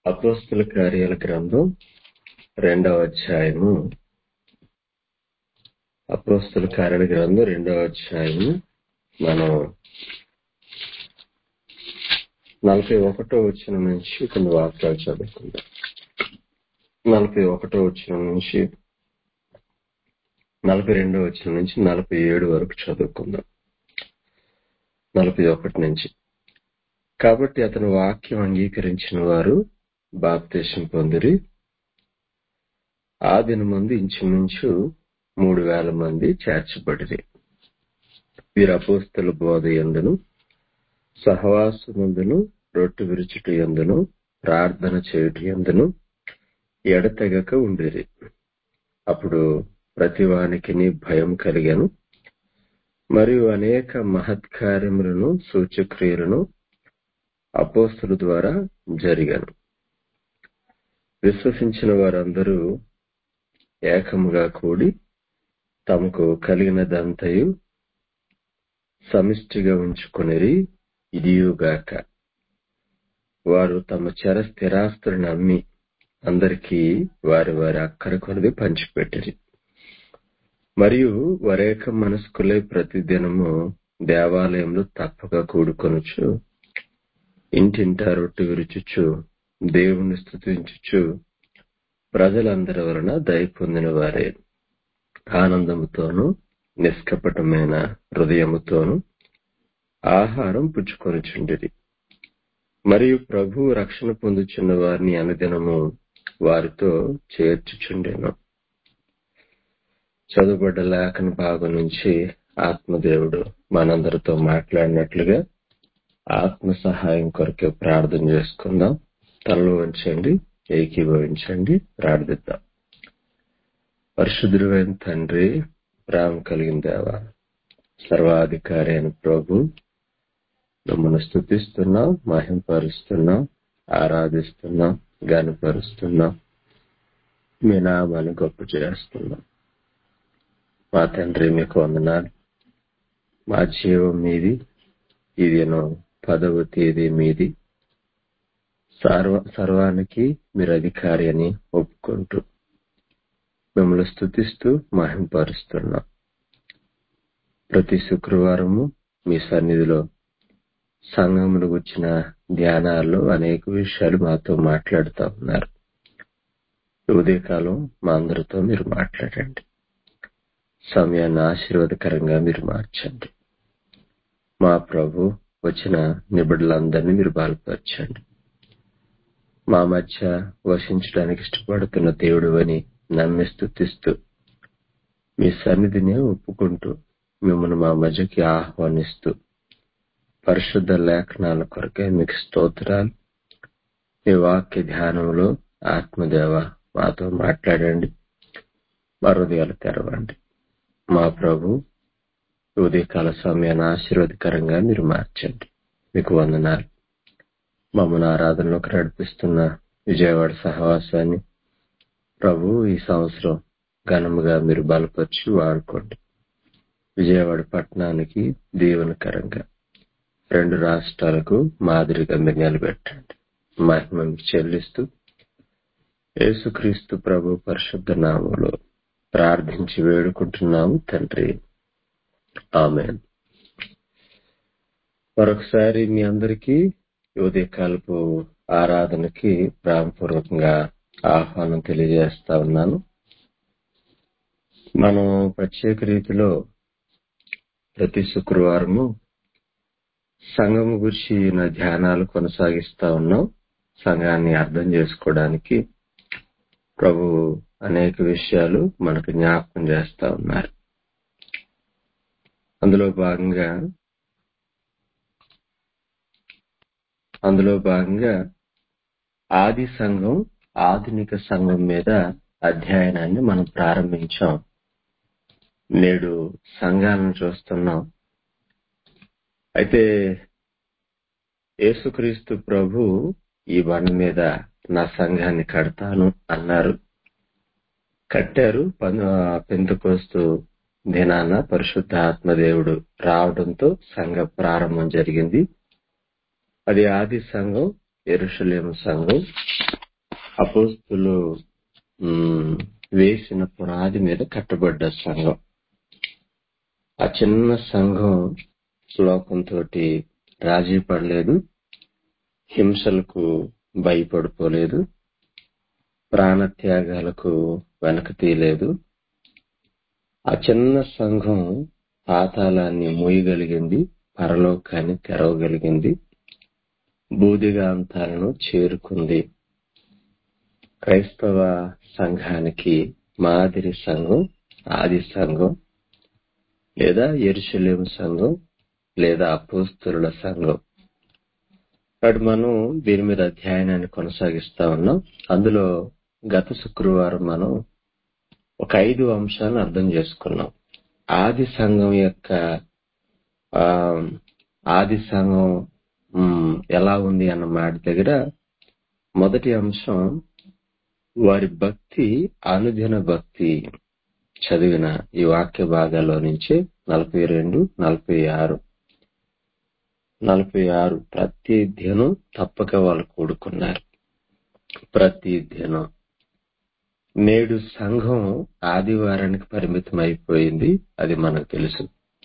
అపోస్తుల కార్యాల గ్రంథం రెండవ అధ్యాయము అపోస్తుల కార్యాల గ్రంథం రెండవ అధ్యాయము మనం నలభై ఒకటో వచ్చిన నుంచి కొన్ని వాక్యాలు చదువుకుందాం నలభై ఒకటో వచ్చిన నుంచి నలభై రెండో వచ్చిన నుంచి నలభై ఏడు వరకు చదువుకుందాం నలభై ఒకటి నుంచి కాబట్టి అతను వాక్యం అంగీకరించిన వారు బాప్తేశం పొందిరి ఆ దినమందు ఇంచుమించు మూడు వేల మంది చేర్చబడిరి వీరు అపోస్తల బోధ ఎందును సహవాసమందును రొట్టు విరుచుట ఎందును ప్రార్థన చేయుట ఎందును ఎడతెగక ఉండిరి అప్పుడు ప్రతివానికి భయం కలిగను మరియు అనేక మహత్కార్యములను సూచక్రియలను అపోస్తుల ద్వారా జరిగాను విశ్వసించిన వారందరూ ఏకముగా కూడి తమకు కలిగినదంతయు సమిష్టిగా ఉంచుకొనిరి ఇదియుగాక వారు తమ చర స్థిరాస్తులను అమ్మి అందరికీ వారి వారి అక్కర కొనది పంచిపెట్టిరి మరియు వరేక మనస్కులై ప్రతిదినము దేవాలయంలో తప్పక కూడుకొనుచు ఇంటింటా రొట్టె విరుచుచు దేవుణ్ణి స్థుతించుచు ప్రజలందరి వలన దయ పొందిన వారే ఆనందముతోనూ నిష్కపటమైన హృదయముతోనూ ఆహారం పుచ్చుకొనుచుండిరి మరియు ప్రభు రక్షణ పొందుచున్న వారిని అనుదినము వారితో చేర్చుచుండెను చదువుబడ్డ లేఖన భాగం నుంచి ఆత్మదేవుడు మనందరితో మాట్లాడినట్లుగా ఆత్మ సహాయం కొరకే ప్రార్థన చేసుకుందాం తలలో ఉంచండి ఏకీభవించండి ప్రార్థిద్దాం పరిశుద్ధుడైన తండ్రి ప్రేమ కలిగిన దేవ సర్వాధికారి అయిన ప్రభు మిమ్మల్ని స్థుతిస్తున్నాం మహింపరుస్తున్నాం ఆరాధిస్తున్నాం గనపరుస్తున్నాం మీ నామాన్ని గొప్ప చేస్తున్నాం మా తండ్రి మీకు వందనాలు మా జీవం మీది ఇదేనో పదవ తేదీ మీది సర్వ సర్వానికి మీరు అధికారి అని ఒప్పుకుంటూ మిమ్మల్ని స్థుతిస్తూ మహింపరుస్తున్నాం ప్రతి శుక్రవారము మీ సన్నిధిలో సంఘమును వచ్చిన ధ్యానాల్లో అనేక విషయాలు మాతో మాట్లాడుతూ ఉన్నారు ఉదయకాలం మా అందరితో మీరు మాట్లాడండి సమయాన్ని ఆశీర్వాదకరంగా మీరు మార్చండి మా ప్రభు వచ్చిన నిబిడలందరినీ మీరు బలపరచండి మా మధ్య వసించడానికి ఇష్టపడుతున్న దేవుడు అని నమ్మి స్థుతిస్తూ మీ సన్నిధిని ఒప్పుకుంటూ మిమ్మల్ని మా మధ్యకి ఆహ్వానిస్తూ పరిశుద్ధ లేఖనాల కొరకే మీకు స్తోత్రాలు మీ వాక్య ధ్యానంలో ఆత్మదేవ మాతో మాట్లాడండి మా హృదయాలు తెరవండి మా ప్రభు ఉదయకాల సమయాన్ని ఆశీర్వదకరంగా మీరు మార్చండి మీకు వందనాలు మమ్మల్ని ఆరాధనలోకి నడిపిస్తున్న విజయవాడ సహవాసాన్ని ప్రభు ఈ సంవత్సరం ఘనముగా మీరు బలపరిచి వాడుకోండి విజయవాడ పట్టణానికి దీవెనకరంగా రెండు రాష్ట్రాలకు మాదిరిగా మీరు నిలబెట్టండి మహిమ చెల్లిస్తూ యేసుక్రీస్తు ప్రభు పరిశుద్ధ నామంలో ప్రార్థించి వేడుకుంటున్నాము తండ్రి ఆమె మరొకసారి మీ అందరికీ ఉదయకాలపు ఆరాధనకి ప్రాణపూర్వకంగా ఆహ్వానం తెలియజేస్తా ఉన్నాను మనం ప్రత్యేక రీతిలో ప్రతి శుక్రవారము సంఘము గురించి నా ధ్యానాలు కొనసాగిస్తా ఉన్నాం సంఘాన్ని అర్థం చేసుకోవడానికి ప్రభు అనేక విషయాలు మనకు జ్ఞాపకం చేస్తా ఉన్నారు అందులో భాగంగా అందులో భాగంగా ఆది సంఘం ఆధునిక సంఘం మీద అధ్యయనాన్ని మనం ప్రారంభించాం నేడు సంఘాలను చూస్తున్నాం అయితే యేసుక్రీస్తు ప్రభు ఈ బండ మీద నా సంఘాన్ని కడతాను అన్నారు కట్టారు పెంతకోస్తు దినాన పరిశుద్ధ ఆత్మదేవుడు రావడంతో సంఘ ప్రారంభం జరిగింది అది ఆది సంఘం ఎరుషలేం సంఘం అపోస్తులు ఉమ్, వేసిన పునాది మీద కట్టబడ్డ సంఘం ఆ చిన్న సంఘం లోకంతో రాజీ పడలేదు హింసలకు భయపడిపోలేదు ప్రాణత్యాగాలకు వెనక తీయలేదు ఆ చిన్న సంఘం పాతాళాన్ని మోయగలిగింది పరలోకాన్ని తెరవగలిగింది బూదిగాంతాలను చేరుకుంది క్రైస్తవ సంఘానికి మాదిరి సంఘం ఆది సంఘం లేదా ఎరుసలేం సంఘం లేదా అపోస్తుల సంఘం కాబట్టి మనం దీని మీద అధ్యయనాన్ని కొనసాగిస్తా ఉన్నాం అందులో గత శుక్రవారం మనం ఒక ఐదు అంశాలను అర్థం చేసుకున్నాం ఆది సంఘం యొక్క ఆ, ఆది సంఘం ఉమ్, ఎలా ఉంది అన్న మాట దగ్గర మొదటి అంశం వారి భక్తి అనుదిన భక్తి చదివిన ఈ వాక్య భాగాల్లో నుంచి నలభై రెండు నలభై ఆరు నలభై ఆరు ప్రతి దినం తప్పక వాళ్ళు కూడుకున్నారు ప్రతి దినం నేడు సంఘం ఆదివారానికి పరిమితం అయిపోయింది అది మనకు తెలుసు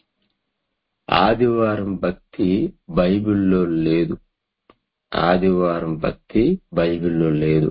ఆదివారం భక్తి బైబిల్లో లేదు ఆదివారం భక్తి బైబిల్లో లేదు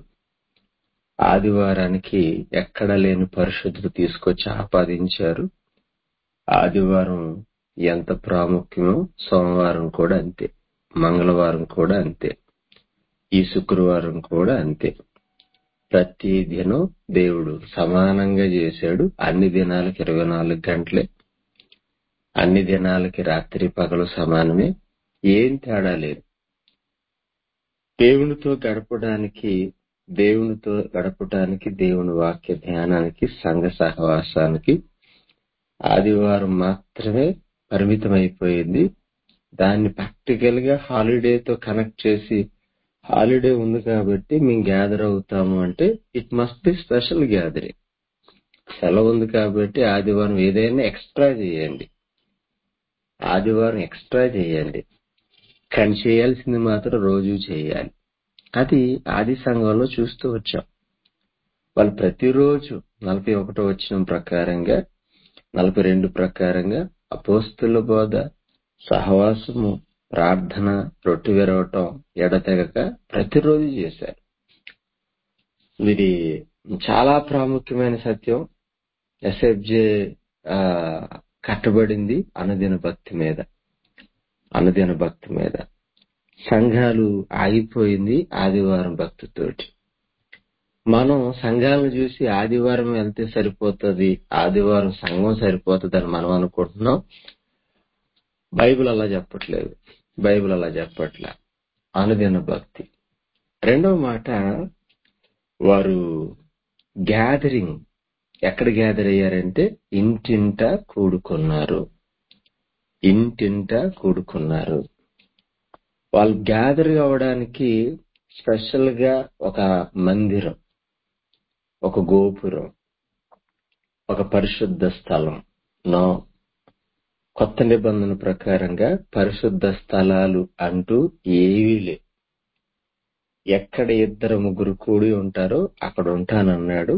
ఆదివారానికి ఎక్కడ లేని పరిశుద్ధులు తీసుకొచ్చి ఆపాదించారు ఆదివారం ఎంత ప్రాముఖ్యమో సోమవారం కూడా అంతే మంగళవారం కూడా అంతే ఈ శుక్రవారం కూడా అంతే ప్రతి దినం దేవుడు సమానంగా చేశాడు అన్ని దినాలకి ఇరవై నాలుగు గంటలే అన్ని దినాలకి రాత్రి పగలు సమానమే ఏం తేడా లేదు దేవునితో గడపడానికి దేవునితో గడపడానికి దేవుని వాక్య ధ్యానానికి సంఘ సహవాసానికి ఆదివారం మాత్రమే పరిమితం అయిపోయింది దాన్ని ప్రాక్టికల్ గా హాలిడేతో కనెక్ట్ చేసి హాలిడే ఉంది కాబట్టి మేము గ్యాదర్ అవుతాము అంటే it must be special gathering సెలవు ఉంది కాబట్టి ఆదివారం ఏదైనా ఎక్స్ట్రా చేయండి ఆదివారం ఎక్స్ట్రా చేయండి కానీ చేయాల్సింది మాత్రం రోజు చేయాలి అది ఆది సంఘంలో చూస్తూ వచ్చాం వాళ్ళు ప్రతిరోజు నలభై ఒకటో వచ్చిన ప్రకారంగా నలభై రెండు ప్రకారంగా అపోస్తుల బోధ సహవాసము ప్రార్థన రొట్టె విరవటం ఎడతెగక ప్రతిరోజు చేశారు ఇది చాలా ప్రాముఖ్యమైన సత్యం ఎస్ఎఫ్జే కట్టబడింది అనుదిన భక్తి మీద అనుదిన భక్తి మీద సంఘాలు ఆగిపోయింది ఆదివారం భక్తితోటి మనం సంఘాలను చూసి ఆదివారం వెళ్తే సరిపోతుంది ఆదివారం సంఘం సరిపోతుంది అని మనం అనుకుంటున్నాం బైబిల్ అలా చెప్పట్లేదు బైబిల్ అలా చెప్పట్లే అనుదిన భక్తి రెండవ మాట వారు గ్యాదరింగ్ ఎక్కడ గ్యాదర్ అయ్యారంటే ఇంటింట కూడుకున్నారు ఇంటింట కూడుకున్నారు వాళ్ళు గ్యాదర్ అవ్వడానికి స్పెషల్ గా ఒక మందిరం ఒక గోపురం ఒక పరిశుద్ధ స్థలం నో కొత్త నిబంధన ప్రకారంగా పరిశుద్ధ స్థలాలు అంటూ ఏవీ లేవు ఎక్కడ ఇద్దరు ముగ్గురు కూడి ఉంటారో అక్కడ ఉంటానన్నాడు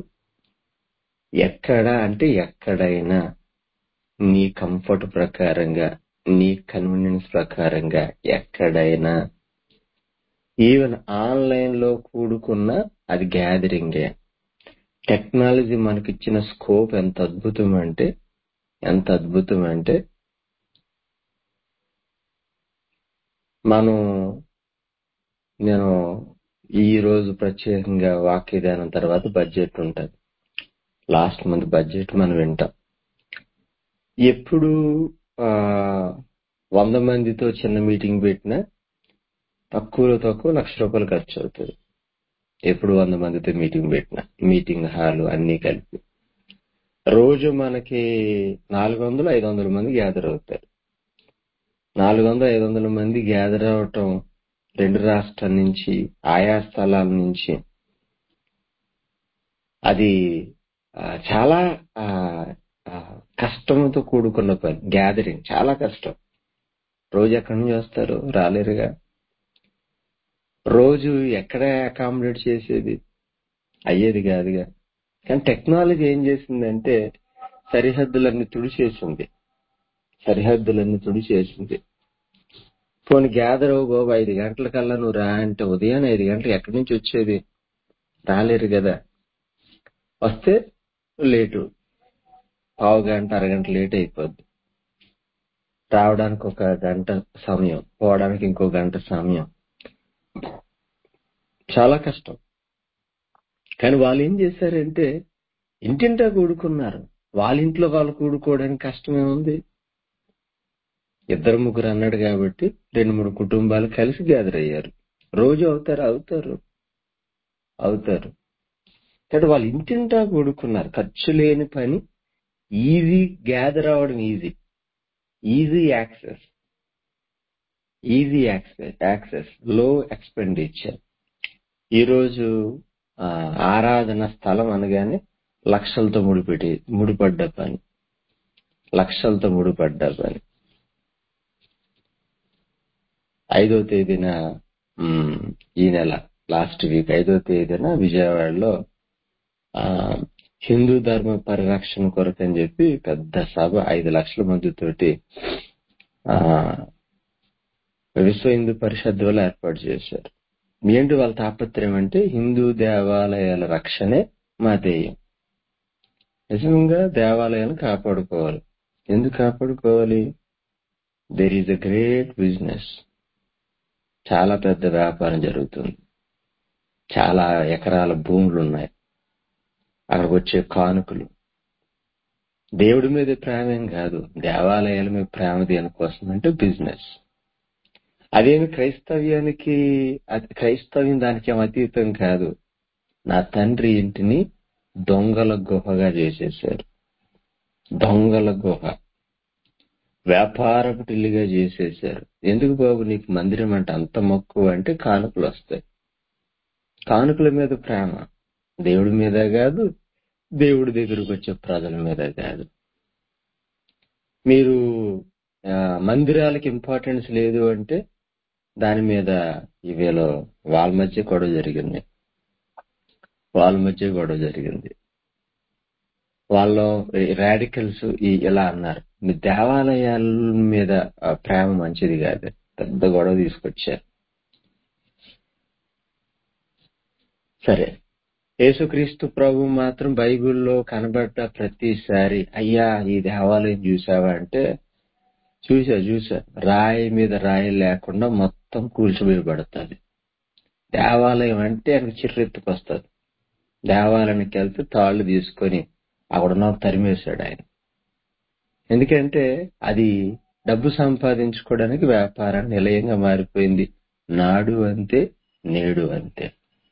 ఎక్కడ అంటే ఎక్కడైనా నీ కంఫర్ట్ ప్రకారంగా నీ కన్వీనియన్స్ ప్రకారంగా ఎక్కడైనా ఈవెన్ ఆన్లైన్ లో కూడుకున్న అది గ్యాదరింగే టెక్నాలజీ మనకిచ్చిన స్కోప్ ఎంత అద్భుతం అంటే ఎంత అద్భుతం అంటే మనం నేను ఈ రోజు ప్రత్యేకంగా వాక్య ధ్యానం తర్వాత బడ్జెట్ ఉంటుంది లాస్ట్ మంత్ బడ్జెట్ మనం వింటాం ఎప్పుడు ఆ, వంద మందితో చిన్న మీటింగ్ పెట్టినా తక్కువలో తక్కువ లక్ష రూపాయలు ఖర్చు అవుతుంది ఎప్పుడు వంద మందితో మీటింగ్ పెట్టినా మీటింగ్ హాల్ అన్ని కలిపి రోజు మనకి నాలుగు వందలు ఐదు వందల మంది గ్యాదర్ అవుతారు నాలుగు వందలు ఐదు వందల మంది గ్యాదర్ అవటం రెండు రాష్ట్రాల నుంచి ఆయా స్థలాల నుంచి అది ఆ, చాలా ఆ, ఆ, కష్టంతో కూడుకున్న పని గ్యాదరింగ్ చాలా కష్టం రోజు ఎక్కడి నుంచి వస్తారు రాలేరుగా రోజు ఎక్కడ అకామిడేట్ చేసేది అయ్యేది కాదుగా కానీ టెక్నాలజీ ఏం చేసిందంటే సరిహద్దులన్నీ తుడిచేసింది సరిహద్దులన్నీ తుడిచేసింది పోనీ గ్యాదర్ అవ్వు బాబు ఐదు గంటల కల్లా నువ్వు రా అంటే ఉదయాన్నే ఐదు గంటలకు ఎక్కడి నుంచి వచ్చేది రాలేరు కదా వస్తే లేటు పావు గంట అరగంట లేట్ అయిపోద్ది రావడానికి ఒక గంట సమయం పోవడానికి ఇంకో గంట సమయం చాలా కష్టం కానీ వాళ్ళు ఏం చేశారంటే ఇంటింటా కూడుకున్నారు వాళ్ళ ఇంట్లో వాళ్ళు కూడుకోవడానికి కష్టమే ఉంది ఇద్దరు ముగ్గురు అన్నాడు కాబట్టి రెండు మూడు కుటుంబాలు కలిసి గ్యాదర్ అయ్యారు రోజు అవుతారు అవుతారు అవుతారు కాబట్టి వాళ్ళు ఇంటింటా కూడుకున్నారు ఖర్చు లేని పని ఈజీ గ్యాదర్ అవ్వడం easy easy access easy access access low expenditure ఈరోజు ఆ, ఆరాధన స్థలం అనగానే లక్షలతో ముడిపెట్టి ముడిపడ్డ పని లక్షలతో ముడిపడ్డ పని ఐదో తేదీన మ్, ఈ నెల లాస్ట్ వీక్ ఐదో తేదీన విజయవాడలో ఆ హిందూ ధర్మ పరిరక్షణ కొరకు అని చెప్పి పెద్ద సభ ఐదు లక్షల మందితోటి ఆ విశ్వ హిందూ పరిషత్ వల్ల ఏర్పాటు చేశారు ఏంటి వాళ్ళ తాపత్రయం అంటే హిందూ దేవాలయాల రక్షణే మా ధ్యేయం నిజంగా దేవాలయాలను కాపాడుకోవాలి ఎందుకు కాపాడుకోవాలి there is a great business చాలా పెద్ద వ్యాపారం జరుగుతుంది చాలా ఎకరాల భూములు ఉన్నాయి అక్కడికి వచ్చే కానుకలు దేవుడి మీద ప్రేమేం కాదు దేవాలయాల మీద ప్రేమ దేనికోసం అంటే బిజినెస్ అదేమి క్రైస్తవ్యానికి అది క్రైస్తవ్యం దానికి ఏం అతీతం కాదు నా తండ్రి ఇంటిని దొంగల గుహగా చేసేశారు దొంగల గుహ వ్యాపారపు టిల్లుగా చేసేశారు ఎందుకు బాబు నీకు మందిరం అంటే అంత మక్కువ అంటే కానుకలు వస్తాయి కానుకల మీద ప్రేమ దేవుడి మీద కాదు దేవుడి దగ్గరకు వచ్చే ప్రజల మీద కాదు మీరు ఆ, మందిరాలకి ఇంపార్టెన్స్ లేదు అంటే దాని మీద ఇవేలో వాళ్ళ మధ్య గొడవ జరిగింది వాళ్ళ మధ్య గొడవ జరిగింది వాళ్ళు రాడికల్స్ ఇలా అన్నారు మీ దేవాలయాల మీద ఆ, ప్రేమ మంచిది కాదు పెద్ద గొడవ తీసుకొచ్చారు సరే యేసుక్రీస్తు ప్రభు మాత్రం బైబిల్లో కనబడ్డ ప్రతిసారి అయ్యా ఈ దేవాలయం చూసావా అంటే చూసా చూసా రాయి మీద రాయి లేకుండా మొత్తం కూల్చివేయబడుతుంది దేవాలయం అంటే ఆయనకు చిర్రెత్తుకొస్తుంది దేవాలయానికి వెళ్తే తాళ్ళు తీసుకొని అక్కడున్న తరిమేశాడు ఆయన ఎందుకంటే అది డబ్బు సంపాదించుకోవడానికి వ్యాపారం నిలయంగా మారిపోయింది నాడు అంతే నేడు అంతే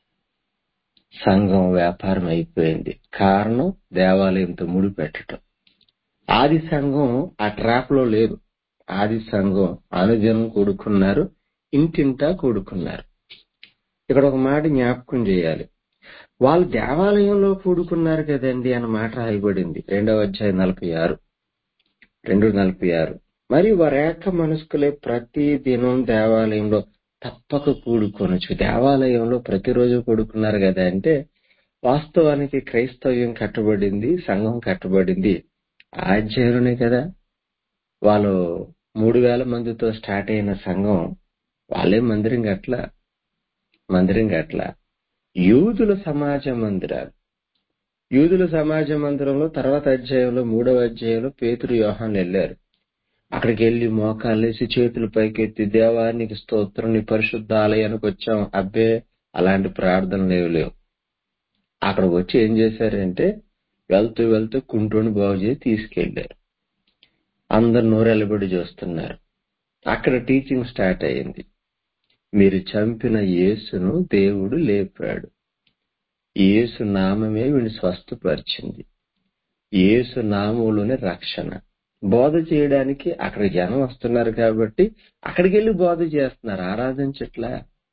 సంఘం వ్యాపారం అయిపోయింది కారణం దేవాలయంతో ముడిపెట్టడం ఆది సంఘం ఆ ట్రాప్ లో లేదు ఆది సంఘం అనుదినం కూడుకున్నారు ఇంటింటా కూడుకున్నారు ఇక్కడ ఒక మాట జ్ఞాపకం చేయాలి వాళ్ళు దేవాలయంలో కూడుకున్నారు కదండి అన్న మాట రాయబడింది రెండవ అధ్యాయం నలభై ఆరు రెండు నలభై ఆరు మరి వారేక మనస్కులే ప్రతి దినం దేవాలయంలో తప్పక కూడుకొనొచ్చు దేవాలయంలో ప్రతిరోజు కూడుకున్నారు కదా అంటే వాస్తవానికి క్రైస్తవ్యం కట్టబడింది సంఘం కట్టబడింది ఆ అధ్యాయంలోనే కదా వాళ్ళు మూడు వేల మందితో స్టార్ట్ అయిన సంఘం వాళ్ళే మందిరం గట్ల మందిరం గట్ల యూదుల సమాజ మందిరాలు యూదుల సమాజ మందిరంలో తర్వాత అధ్యాయంలో మూడవ అధ్యాయంలో పేతురు యోహాన్ వెళ్ళారు అక్కడికి వెళ్లి మోకాళ్ళేసి చేతులు పైకెత్తి దేవానికి స్తోత్రం నీ పరిశుద్ధ ఆలయానికి వచ్చాం అబ్బే అలాంటి ప్రార్థనలు లేవు లేవు అక్కడికి వచ్చి ఏం చేశారంటే వెళ్తూ వెళ్తూ కుంటోని బాగు చేసి తీసుకెళ్లారు అందరు నోరెలబడి చూస్తున్నారు అక్కడ టీచింగ్ స్టార్ట్ అయింది మీరు చంపిన యేసును దేవుడు లేపాడు యేసు నామమే వీడిని స్వస్థపరిచింది యేసు నామంలోనే రక్షణ బోధ చేయడానికి అక్కడ జనం వస్తున్నారు కాబట్టి అక్కడికి వెళ్ళి బోధ చేస్తున్నారు ఆరాధించట్లా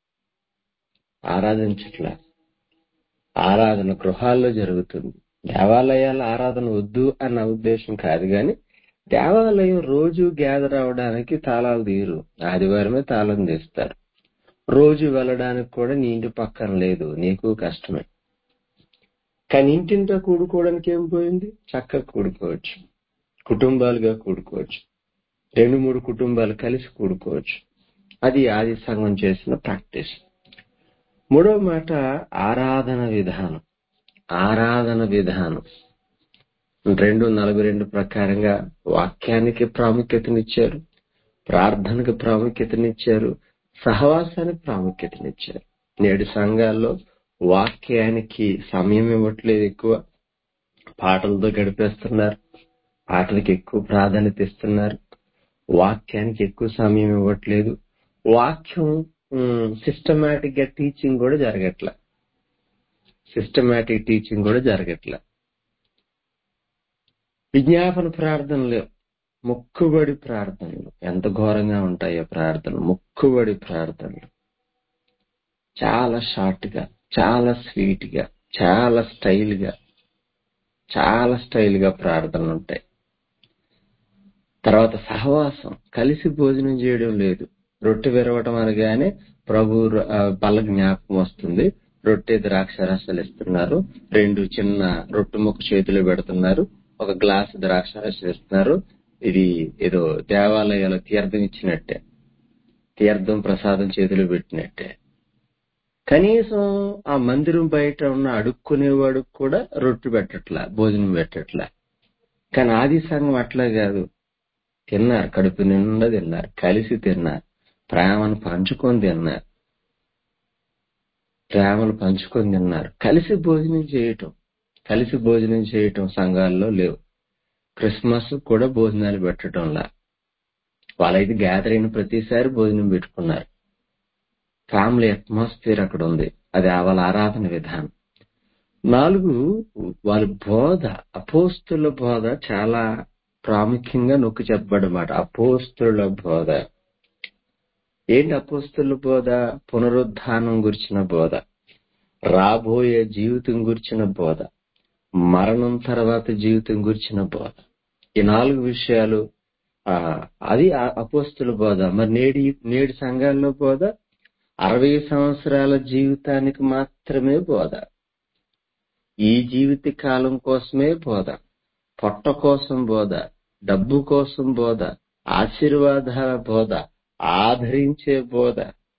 ఆరాధించట్లా ఆరాధన గృహాల్లో జరుగుతుంది దేవాలయాల ఆరాధన వద్దు అన్న ఉద్దేశం కాదు గాని దేవాలయం రోజు గ్యాదర్ అవడానికి తాళాలు తీరు ఆదివారమే తాళం తీస్తారు రోజు వెళ్ళడానికి కూడా నీ ఇంటి పక్కన లేదు నీకు కష్టమే కానీ ఇంటింటా కూడుకోవడానికి ఏం పోయింది చక్కగా కూడుకోవచ్చు కుటుంబాలుగా కూడుకోవచ్చు రెండు మూడు కుటుంబాలు కలిసి కూడుకోవచ్చు అది ఆది సంఘం చేసిన ప్రాక్టీస్ మూడవ మాట ఆరాధన విధానం ఆరాధన విధానం రెండు నలభై రెండు ప్రకారంగా వాక్యానికి ప్రాముఖ్యతనిచ్చారు ప్రార్థనకు ప్రాముఖ్యతనిచ్చారు సహవాసానికి ప్రాముఖ్యతనిచ్చారు నేడు సంఘాల్లో వాక్యానికి సమయం ఇవ్వట్లేదు ఎక్కువ పాటలతో గడిపేస్తున్నారు పాటలకు ఎక్కువ ప్రాధాన్యత ఇస్తున్నారు వాక్యానికి ఎక్కువ సమయం ఇవ్వట్లేదు వాక్యం సిస్టమేటిక్ గా టీచింగ్ కూడా జరగట్ల సిస్టమేటిక్ టీచింగ్ కూడా జరగట్ల విజ్ఞాపన ప్రార్థనలు మొక్కుబడి ప్రార్థనలు ఎంత ఘోరంగా ఉంటాయో ప్రార్థనలు మొక్కుబడి ప్రార్థనలు చాలా షార్ట్ గా చాలా స్వీట్ గా చాలా స్టైల్ గా చాలా స్టైల్ గా ప్రార్థనలు ఉంటాయి తర్వాత సహవాసం కలిసి భోజనం చేయడం లేదు రొట్టె విరవటం అనగానే ప్రభు బల జ్ఞాపకం వస్తుంది రొట్టె ద్రాక్ష రసాలు ఇస్తున్నారు రెండు చిన్న రొట్టె ముక్క చేతిలో పెడుతున్నారు ఒక గ్లాస్ ద్రాక్ష రసం ఇస్తున్నారు ఇది ఏదో దేవాలయాల తీర్థం ఇచ్చినట్టే తీర్థం ప్రసాదం చేతిలో పెట్టినట్టే కనీసం ఆ మందిరం బయట ఉన్న అడుక్కునేవాడు కూడా రొట్టె పెట్టట్లా భోజనం పెట్టట్లా కానీ ఆది సంఘం అట్లా కాదు తిన్నారు కడుపు నిండా తిన్నారు కలిసి తిన్నారు ప్రేమను పంచుకొని తిన్నారు ప్రేమను పంచుకొని తిన్నారు కలిసి భోజనం చేయటం కలిసి భోజనం చేయటం సంఘాల్లో లేవు క్రిస్మస్ కూడా భోజనాలు పెట్టడంలా వాళ్ళైతే గ్యాదర్ అయిన ప్రతిసారి భోజనం పెట్టుకున్నారు ఫ్యామిలీ అట్మాస్ఫియర్ అక్కడ ఉంది అది వాళ్ళ ఆరాధన విధానం నాలుగు వాళ్ళ బోధ అపోస్తుల బోధ చాలా ప్రాముఖ్యంగా నొక్కి చెప్పబడమాట అపోస్తుల బోధ ఏంటి అపోస్తుల బోధ పునరుద్ధానం గురించిన బోధ రాబోయే జీవితం గురించిన బోధ మరణం తర్వాత జీవితం గురించిన బోధ ఈ నాలుగు విషయాలు ఆ అది అపోస్తుల బోధ మరి నేడి నేటి సంఘాల్లో బోధ అరవై సంవత్సరాల జీవితానికి మాత్రమే బోధ ఈ జీవిత కాలం కోసమే బోధ పొట్ట కోసం బోధ డబ్బు కోసం బోధ ఆశీర్వాదాల బోధ ఆదరించే బోధ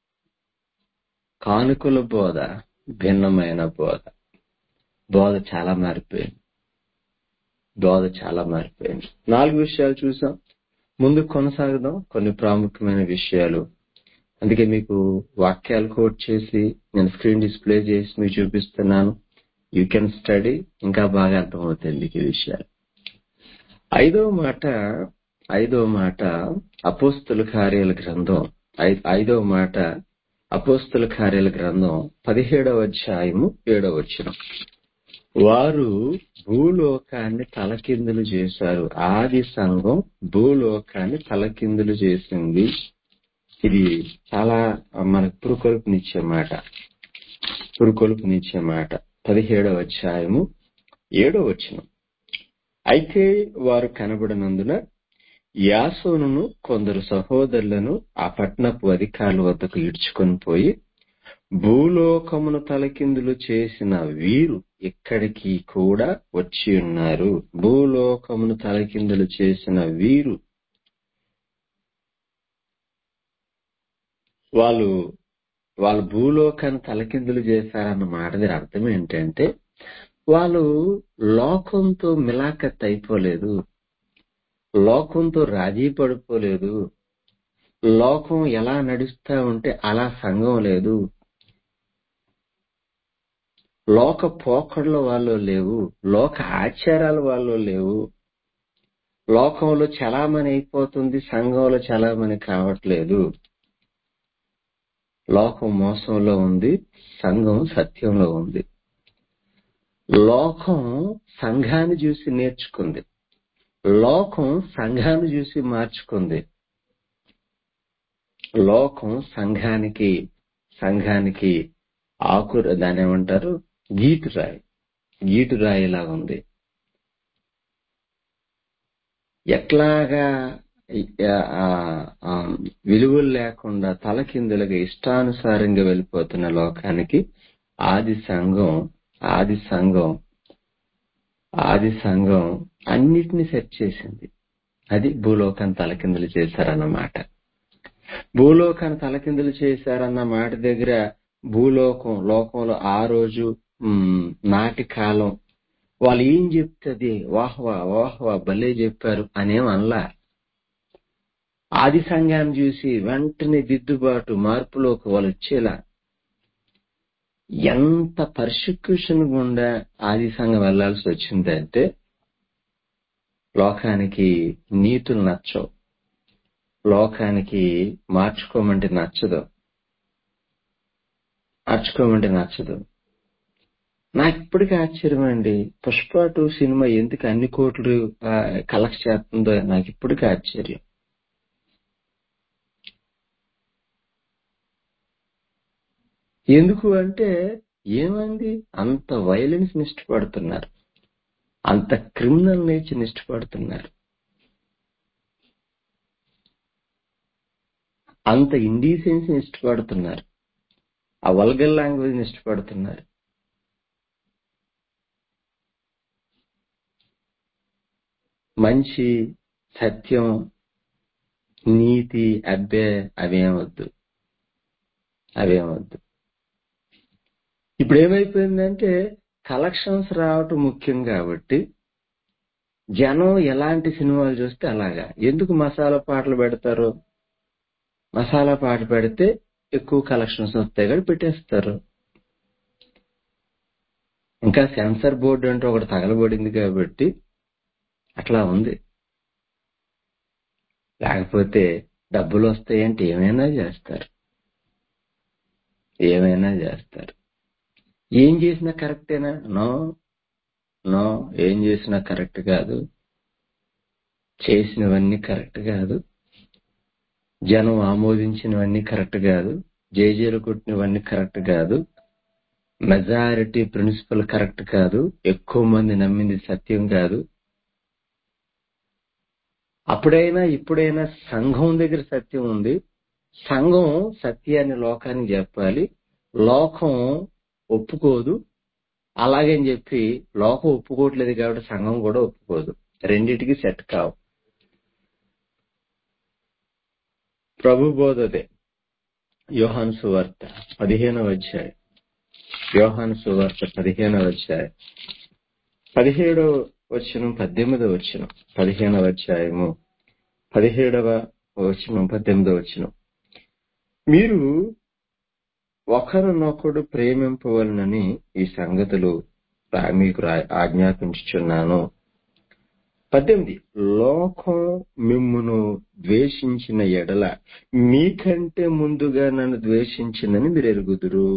కానుకల బోధ భిన్నమైన బోధ బోధ చాలా మారిపోయింది బోధ చాలా మారిపోయింది నాలుగు విషయాలు చూసాం ముందు కొనసాగుదాం కొన్ని ప్రాముఖ్యమైన విషయాలు అందుకే మీకు వాక్యాలు కోట్ చేసి నేను స్క్రీన్ డిస్ప్లే చేసి మీకు చూపిస్తున్నాను యూ కెన్ స్టడీ ఇంకా బాగా అర్థమవుతుంది మీకు ఈ విషయాలు ఐదవ మాట ఐదవ మాట అపోస్తుల కార్యాల గ్రంథం ఐదవ మాట అపోస్తుల కార్యాల గ్రంథం పదిహేడవ అధ్యాయము ఏడవ వచ్చిన వారు భూలోకాన్ని తలకిందులు చేశారు ఆది సంఘం భూలోకాన్ని తలకిందులు చేసింది ఇది చాలా మనకు పురుకొల్పునిచ్చే మాట పురుకొల్పునిచ్చే మాట పదిహేడవ అధ్యాయము ఏడవ వచ్చిన అయితే వారు కనబడినందున యాసోనును కొందరు సహోదరులను ఆ పట్నపు అధికారుల వద్దకు ఈడ్చుకొని పోయి భూలోకమును తలకిందులు చేసిన వీరు ఇక్కడికి కూడా వచ్చి ఉన్నారు భూలోకమును తలకిందులు చేసిన వీరు వాళ్ళు వాళ్ళు భూలోకాన్ని తలకిందులు చేశారన్న మాట దీని అర్థం ఏంటంటే వాళ్ళు లోకంతో మిలాఖత్ అయిపోలేదు లోకంతో రాజీ పడిపోలేదు లోకం ఎలా నడుస్తా ఉంటే అలా సంఘం లేదు లోక పోకడల వాళ్ళు లేవు లోక ఆచారాల వాళ్ళు లేవు లోకంలో చలామణి అయిపోతుంది సంఘంలో చలామణి కావట్లేదు లోకం మోసంలో ఉంది సంఘం సత్యంలో ఉంది లోకం సంఘాన్ని చూసి నేర్చుకుంది లోకం సంఘాన్ని చూసి మార్చుకుంది లోకం సంఘానికి సంఘానికి ఆకు దాని ఏమంటారు గీటు రాయి గీటు రాయిలా ఉంది ఎట్లాగా విలువలు లేకుండా తలకిందులుగా ఇష్టానుసారంగా వెళ్ళిపోతున్న లోకానికి ఆది సంఘం ఆది సంఘం ఆది సంఘం అన్నిటినీ సెట్ చేసింది అది భూలోకాన్ని తలకిందులు చేశారన్నమాట భూలోకాన్ని తలకిందులు చేశారన్న మాట దగ్గర భూలోకం లోకంలో ఆ రోజు ఉమ్, నాటి కాలం వాళ్ళు ఏం చెప్తుంది వాహ్వా వాహ్వా భలే చెప్పారు అనేం అనలా ఆది సంఘాన్ని చూసి వెంటనే దిద్దుబాటు మార్పులోకి వాళ్ళు వచ్చేలా ఎంత పర్సిక్యూషన్ గుండా ఆది సంఘం వెళ్లాల్సి వచ్చిందంటే లోకానికి నీతులు నచ్చవు లోకానికి మార్చుకోమంటే నచ్చదు మార్చుకోమంటే నచ్చదు నాకు ఇప్పటికీ ఆశ్చర్యం అండి పుష్ప టూ సినిమా ఎందుకు అన్ని కోట్లు కలెక్ట్ చేస్తుందో నాకు ఇప్పటికీ ఆశ్చర్యం ఎందుకు అంటే ఏమంది అంత వైలెన్స్ ని ఇష్టపడుతున్నారు అంత క్రిమినల్ నేచర్ ని ఇష్టపడుతున్నారు అంత ఇండీసెన్స్ ని ఇష్టపడుతున్నారు ఆ వల్గర్ లాంగ్వేజ్ ని ఇష్టపడుతున్నారు మంచి సత్యం నీతి అబ్బే అవేమొద్దు అవేమొద్దు ఇప్పుడు ఏమైపోయిందంటే కలెక్షన్స్ రావటం ముఖ్యం కాబట్టి జనం ఎలాంటి సినిమాలు చూస్తే అలాగా ఎందుకు మసాలా పాటలు పెడతారు మసాలా పాట పెడితే ఎక్కువ కలెక్షన్స్ వస్తాయి కానీ పెట్టేస్తారు ఇంకా సెన్సర్ బోర్డు అంటే ఒకటి తగలబడింది కాబట్టి అట్లా ఉంది లేకపోతే డబ్బులు వస్తాయంటే ఏమైనా చేస్తారు ఏమైనా చేస్తారు ఏం చేసినా కరెక్టేనా నో నో ఏం చేసినా కరెక్ట్ కాదు చేసినవన్నీ కరెక్ట్ కాదు జనం ఆమోదించినవన్నీ కరెక్ట్ కాదు జేజేలు కొట్టినవన్నీ కరెక్ట్ కాదు మెజారిటీ ప్రిన్సిపల్ కరెక్ట్ కాదు ఎక్కువ మంది నమ్మింది సత్యం కాదు అప్పుడైనా ఇప్పుడైనా సంఘం దగ్గర సత్యం ఉంది సంఘం సత్యాన్ని లోకానికి చెప్పాలి లోకం ఒప్పుకోదు అలాగని చెప్పి లోకం ఒప్పుకోవట్లేదు కాబట్టి సంఘం కూడా ఒప్పుకోదు రెండిటికి సెట్ కావు ప్రభు బోధదే యోహాను సువార్త పదిహేనవ అధ్యాయం యోహాను సువార్త పదిహేనవ అధ్యాయం పదిహేడవ వచనం పద్దెనిమిదవ వచనం పదిహేనవ అధ్యాయము పదిహేడవ వచనం పద్దెనిమిదవ వచనం మీరు ఒకరినొకడు ప్రేమింపవలనని ఈ సంగతులు రా- మీకు రా- ఆజ్ఞాపించుచున్నాను పద్దెనిమిది లోకం మిమ్మును ద్వేషించిన ఎడల మీకంటే ముందుగా నన్ను ద్వేషించిందని మీరు ఎరుగుదురు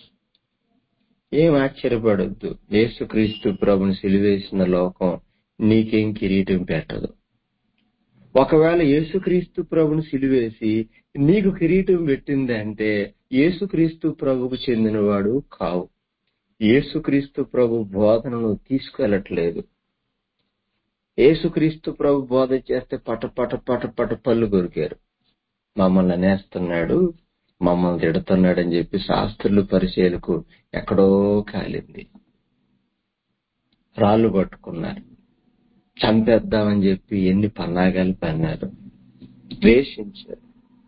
ఏం ఆశ్చర్యపడొద్దు యేసుక్రీస్తు ప్రభుని సిలివేసిన లోకం నీకేం కిరీటం పెట్టదు ఒకవేళ యేసుక్రీస్తు ప్రభుని సిలివేసి నీకు కిరీటం పెట్టింది అంటే యేసుక్రీస్తు ప్రభుకు చెందినవాడు కావు యేసుక్రీస్తు ప్రభు బోధనను తీసుకెళ్లట్లేదు యేసుక్రీస్తు ప్రభు బోధ చేస్తే పట పట పట పట పళ్ళు కొరికారు మమ్మల్ని అనేస్తున్నాడు మమ్మల్ని తిడుతున్నాడు అని చెప్పి శాస్త్రులు పరిచయలకు ఎక్కడో కాలింది రాళ్ళు పట్టుకున్నారు చంపేద్దామని చెప్పి ఎన్ని పన్నాగాలు పన్నారు ద్వేషించారు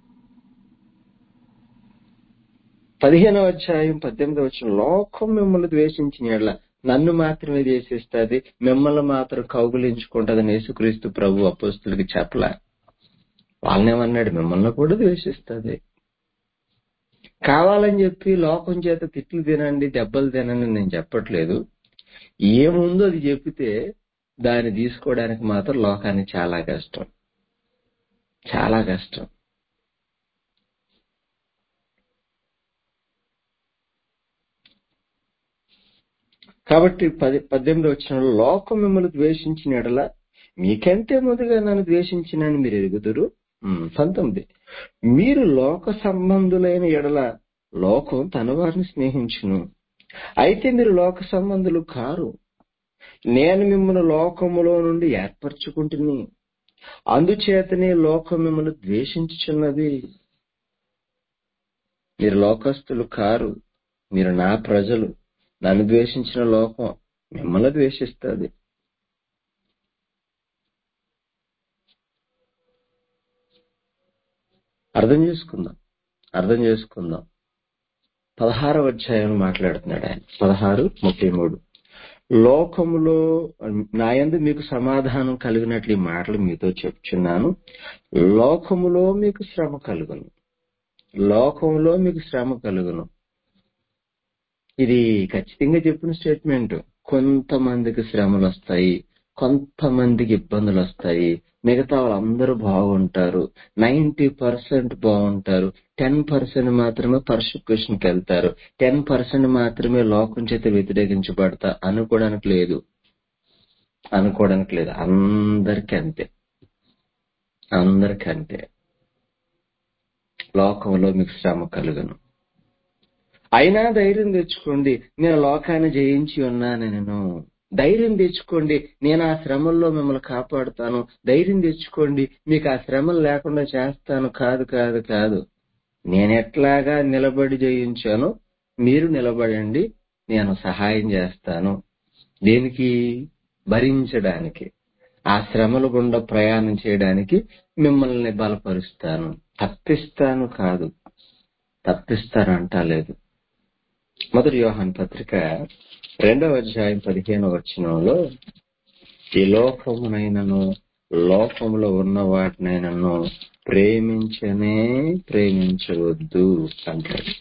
పదిహేనవ అధ్యాయం పద్దెనిమిదవ వచ్చిన లోకం మిమ్మల్ని ద్వేషించిన యెడల నన్ను మాత్రమే ద్వేషిస్తుంది మిమ్మల్ని మాత్రం కౌగులించుకుంటుందని యేసుక్రీస్తు ప్రభు అపోస్తులకి చెప్పలే వాళ్ళనేమన్నాడు మిమ్మల్ని కూడా ద్వేషిస్తుంది కావాలని చెప్పి లోకం చేత తిట్లు తినండి దెబ్బలు తినండి నేను చెప్పట్లేదు ఏముందో అది చెప్పితే దాన్ని తీసుకోవడానికి మాత్రం లోకానికి చాలా కష్టం చాలా కష్టం కాబట్టి పది పద్దెనిమిది వచ్చిన లోకం మిమ్మల్ని ద్వేషించిన ఎడల మీకంటే ముందుగా నన్ను ద్వేషించినని మీరు ఎరుగుదురు ఉమ్, పంతొమ్మిది మీరు లోక సంబంధులైన ఎడల లోకం తన వారిని స్నేహించును అయితే మీరు లోక సంబంధులు కారు నేను మిమ్మల్ని లోకములో నుండి ఏర్పరచుకుంటుని అందుచేతనే లోకం మిమ్మల్ని ద్వేషించుచున్నది మీరు లోకస్తులు కారు మీరు నా ప్రజలు నన్ను ద్వేషించిన లోకం మిమ్మల్ని ద్వేషిస్తుంది అర్థం చేసుకుందాం అర్థం చేసుకుందాం పదహారవ అధ్యాయం మాట్లాడుతున్నాడు ఆయన పదహారు ముప్పై మూడు లోకములో నాయందు మీకు సమాధానం కలిగినట్లు ఈ మాటలు మీతో చెప్తున్నాను లోకములో మీకు శ్రమ కలుగును లోకంలో మీకు శ్రమ కలుగును ఇది ఖచ్చితంగా చెప్పిన స్టేట్మెంట్ కొంతమందికి శ్రమలు వస్తాయి కొంతమందికి ఇబ్బందులు వస్తాయి మిగతా వాళ్ళందరూ బాగుంటారు నైన్టీ పర్సెంట్ బాగుంటారు టెన్ పర్సెంట్ మాత్రమే పర్సిక్యూషన్ కి వెళ్తారు టెన్ పర్సెంట్ మాత్రమే లోకం చేత వ్యతిరేకించబడతా అనుకోవడానికి లేదు అనుకోవడానికి లేదు అందరికీ అంతే అందరికీ అంతే లోకంలో మీకు శ్రమ కలుగును అయినా ధైర్యం తెచ్చుకోండి నేను లోకాన్ని జయించి ఉన్నాను నేను ధైర్యం తెచ్చుకోండి నేను ఆ శ్రమల్లో మిమ్మల్ని కాపాడుతాను ధైర్యం తెచ్చుకోండి మీకు ఆ శ్రమలు లేకుండా చేస్తాను కాదు కాదు కాదు నేను ఎట్లాగా నిలబడి జయించానో మీరు నిలబడండి నేను సహాయం చేస్తాను దేనికి భరించడానికి ఆ శ్రమల గుండా ప్రయాణం చేయడానికి మిమ్మల్ని బలపరుస్తాను తప్పిస్తాను కాదు తప్పిస్తాను అంటలేదు మొదటి యోహాన్ పత్రిక రెండవ అధ్యాయం పదిహేను వచనంలో ఈ లోకమునైనను లోకములో ఉన్న వాటినైనను ప్రేమించనే ప్రేమించవద్దు అంటాడు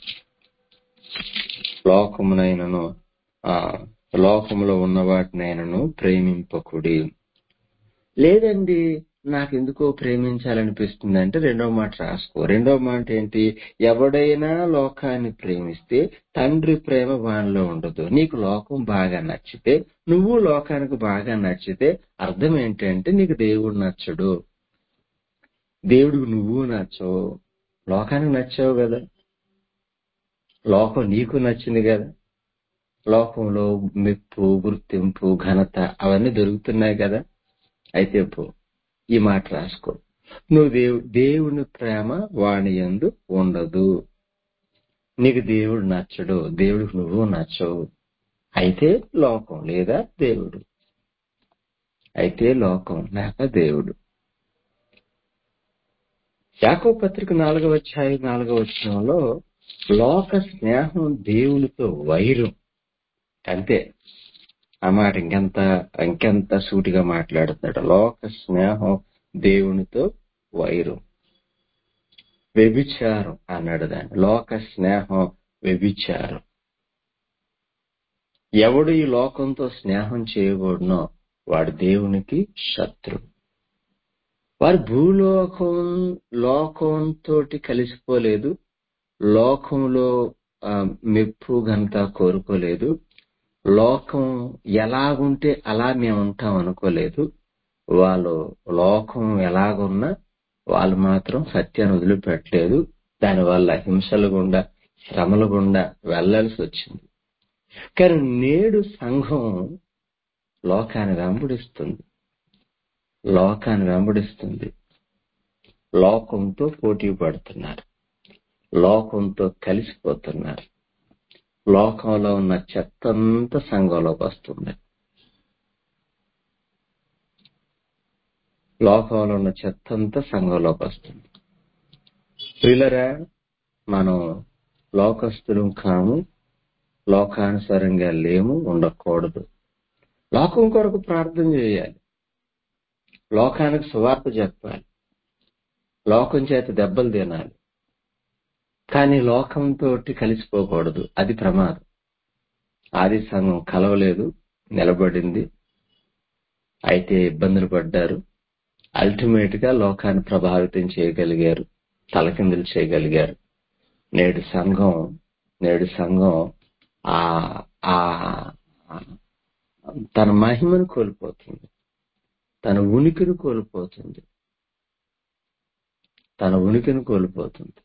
లోకమునైనను ఆ లోకములో ఉన్న వాటినైనను ప్రేమింపకుడి లేదండి నాకెందుకో ప్రేమించాలనిపిస్తుంది అంటే రెండవ మాట రాసుకో రెండవ మాట ఏంటి ఎవడైనా లోకాన్ని ప్రేమిస్తే తండ్రి ప్రేమ వానిలో ఉండదు నీకు లోకం బాగా నచ్చితే నువ్వు లోకానికి బాగా నచ్చితే అర్థం ఏంటంటే నీకు దేవుడు నచ్చడు దేవుడికి నువ్వు నచ్చవు లోకానికి నచ్చావు కదా లోకం నీకు నచ్చింది కదా లోకంలో మెప్పు గుర్తింపు ఘనత అవన్నీ దొరుకుతున్నాయి కదా అయితే పో ఈ మాట రాసుకో నువ్వు దేవు దేవుని ప్రేమ వాణి ఎందు ఉండదు నీకు దేవుడు నచ్చడు దేవుడికి నువ్వు నచ్చవు అయితే లోకం లేదా దేవుడు అయితే లోకం లేక దేవుడు యాకో పత్రిక నాలుగవ అధ్యాయం నాలుగవ వచనంలో లోక స్నేహం దేవునితో వైరం అంతే ఆ మాట ఇంకెంత ఇంకెంత సూటిగా మాట్లాడుతున్నాడు లోక స్నేహం దేవునితో వైరం వ్యభిచారం అన్నాడు దాన్ని లోక స్నేహం వ్యభిచారం ఎవడు ఈ లోకంతో స్నేహం చేయకూడనో వాడు దేవునికి శత్రు వారు భూలోకం లోకంతో కలిసిపోలేదు లోకంలో ఆ, మెప్పు ఘనత కోరుకోలేదు లోకం ఎలాగుంటే అలా మేము ఉంటాం అనుకోలేదు వాళ్ళు లోకం ఎలాగున్నా వాళ్ళు మాత్రం సత్యాన్ని వదిలిపెట్టలేదు దానివల్ల హింసల గుండా శ్రమల గుండా వెళ్లాల్సి వచ్చింది కానీ నేడు సంఘం లోకాన్ని వెంబడిస్తుంది లోకాన్ని వెంబడిస్తుంది లోకంతో పోటీ పడుతున్నారు లోకంతో కలిసిపోతున్నారు లోకంలో ఉన్న చెత్తంతా సంఘంలోకి వస్తుంది లోకంలో ఉన్న చెత్తంతా సంఘంలోకి వస్తుంది ప్రియులరా మనం లోకస్తులం కాము లోకానుసారంగా లేము ఉండకూడదు లోకం కొరకు ప్రార్థన చేయాలి లోకానికి సువార్త చెప్పాలి లోకం చేత దెబ్బలు తినాలి కానీ లోకంతో కలిసిపోకూడదు అది ప్రమాదం ఆది సంఘం కలవలేదు నిలబడింది అయితే ఇబ్బందులు పడ్డారు అల్టిమేట్ గా లోకాన్ని ప్రభావితం చేయగలిగారు తలకిందులు చేయగలిగారు నేడు సంఘం నేడు సంఘం ఆ ఆ తన మహిమను కోల్పోతుంది తన ఉనికిని కోల్పోతుంది తన ఉనికిని కోల్పోతుంది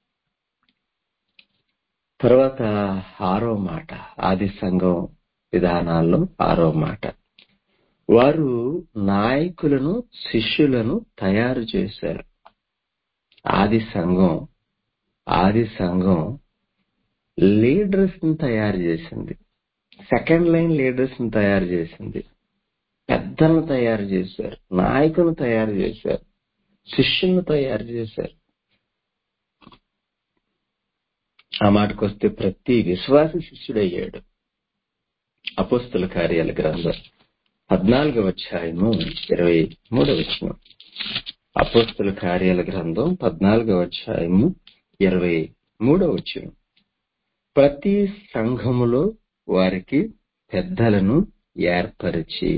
తర్వాత ఆరో మాట ఆది సంఘం విధానాల్లో ఆరో మాట వారు నాయకులను శిష్యులను తయారు చేశారు ఆది సంఘం ఆది సంఘం లీడర్స్ ని తయారు చేసింది సెకండ్ లైన్ లీడర్స్ ని తయారు చేసింది పెద్దలను తయారు చేశారు నాయకులను తయారు చేశారు శిష్యులను తయారు చేశారు ఆ మాటకొస్తే ప్రతి విశ్వాస శిష్యుడయ్యాడు అపోస్తుల కార్యాల గ్రంథం పద్నాలుగవ అధ్యాయము ఇరవై మూడవ వచనం అపోస్తుల కార్యాల గ్రంథం పద్నాలుగవ అధ్యాయము ఇరవై మూడవ వచనం ప్రతి సంఘములో వారికి పెద్దలను ఏర్పరిచి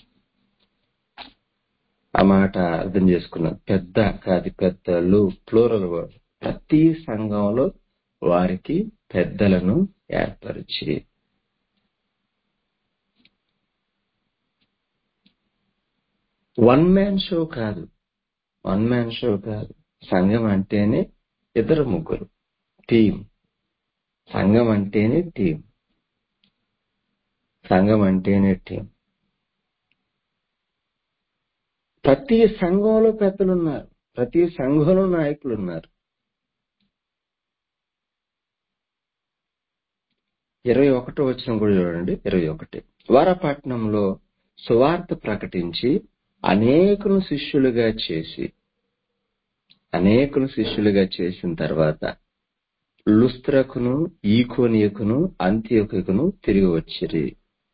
ఆ మాట అర్థం చేసుకున్నాం పెద్ద కాదు పెద్దలు ప్లూరల్ వర్డ్ ప్రతి సంఘంలో వారికి పెద్దలను ఏర్పరిచి వన్ మ్యాన్ షో కాదు వన్ మ్యాన్ షో కాదు సంఘం అంటేనే ఇద్దరు ముగ్గురు టీం సంఘం అంటేనే టీం సంఘం అంటేనే టీం ప్రతి సంఘంలో పెద్దలున్నారు ప్రతి సంఘంలో నాయకులు ఉన్నారు ఇరవై ఒకటో వచ్చిన కూడా చూడండి ఇరవై ఒకటి వారపట్నంలో సువార్త ప్రకటించి అనేకులు శిష్యులుగా చేసి అనేకులు శిష్యులుగా చేసిన తర్వాత లుస్త్రకును ఈకోనియకును అంత్యకును తిరిగి వచ్చిరి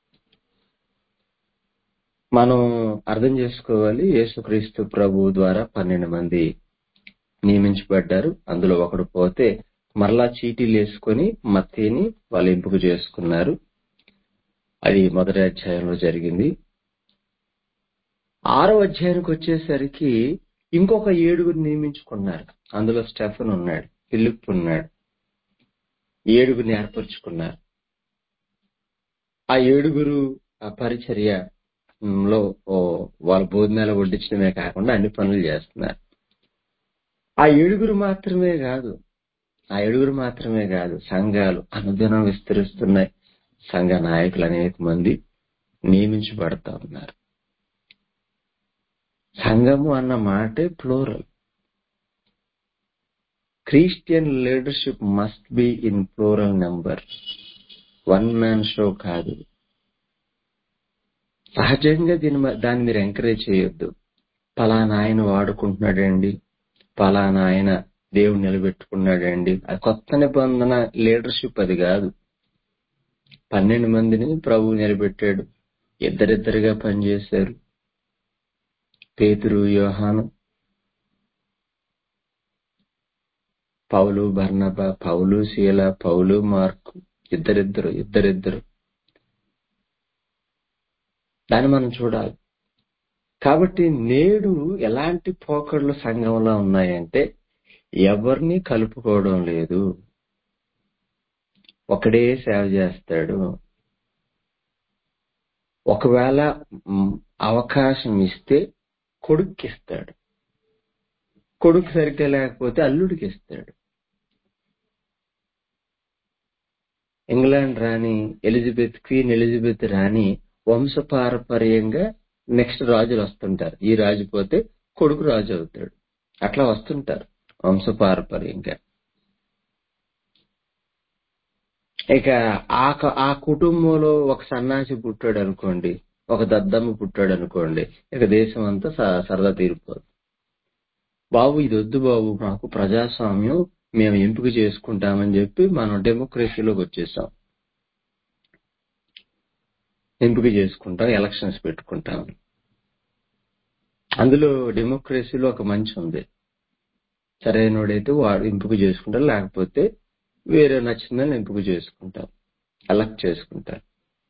మనం అర్థం చేసుకోవాలి యేసుక్రీస్తు ప్రభు ద్వారా పన్నెండు మంది నియమించబడ్డారు అందులో ఒకడు పోతే మరలా చీటీలు వేసుకొని మత్తేని వాళ్ళు ఎంపిక చేసుకున్నారు అది మొదటి అధ్యాయంలో జరిగింది ఆరో అధ్యాయానికి వచ్చేసరికి ఇంకొక ఏడుగురు నియమించుకున్నారు అందులో స్టెఫన్ ఉన్నాడు ఫిలిప్ ఉన్నాడు ఏడుగురిని ఏర్పరచుకున్నారు ఆ ఏడుగురు ఆ పరిచర్య లో ఓ వాళ్ళ భోజనాలు వడ్డించడమే కాకుండా అన్ని పనులు చేస్తున్నారు ఆ ఏడుగురు మాత్రమే కాదు ఆ ఏడుగురు మాత్రమే కాదు సంఘాలు అనుదినం విస్తరిస్తున్నాయి సంఘ నాయకులు అనేక మంది నియమించబడతా ఉన్నారు సంఘము అన్న మాటే plural Christian leadership must be in plural number one man show కాదు సహజంగా దీని మ- దాన్ని మీరు ఎంకరేజ్ చేయొద్దు పలానా ఆయన వాడుకుంటున్నాడండి పలానా ఆయన దేవుడు నిలబెట్టుకున్నాడండి అది కొత్త నిబంధన లీడర్షిప్ అది కాదు పన్నెండు మందిని ప్రభు నిలబెట్టాడు ఇద్దరిద్దరిగా పనిచేశారు పేతురు యోహాను పౌలు బర్నబ పౌలు శీల పౌలు మార్కు ఇద్దరిద్దరు ఇద్దరిద్దరు దాన్ని మనం చూడాలి కాబట్టి నేడు ఎలాంటి పోకడలు సంఘంలో ఉన్నాయంటే ఎవరిని కలుపుకోవడం లేదు ఒకడే సేవ చేస్తాడు ఒకవేళ మ్, అవకాశం ఇస్తే కొడుక్కి ఇస్తాడు కొడుకు సరిగ్గా లేకపోతే అల్లుడికి ఇస్తాడు ఇంగ్లాండ్ రాణి ఎలిజబెత్ క్వీన్ ఎలిజబెత్ రాణి వంశపారపర్యంగా నెక్స్ట్ రాజులు వస్తుంటారు ఈ రాజు పోతే కొడుకు రాజు అవుతాడు అట్లా వస్తుంటారు వంశపారపర్యంగా ఇక ఆ క- ఆ కుటుంబంలో ఒక సన్నాసి పుట్టాడు అనుకోండి ఒక దద్దమ్మ పుట్టాడు అనుకోండి ఇక దేశం అంతా స- సరదా తీరిపోదు బాబు ఇది వద్దు బాబు మాకు ప్రజాస్వామ్యం మేము ఎంపిక చేసుకుంటామని చెప్పి మనం డెమోక్రసీలోకి వచ్చేసాం ఎంపిక చేసుకుంటాం ఎలక్షన్స్ పెట్టుకుంటాం అందులో డెమోక్రసీలో ఒక మంచి ఉంది సరైనోడైతే వాడు ఎంపిక చేసుకుంటారు లేకపోతే వేరే నచ్చిందని ఎంపిక చేసుకుంటారు ఎలక్ట్ చేసుకుంటారు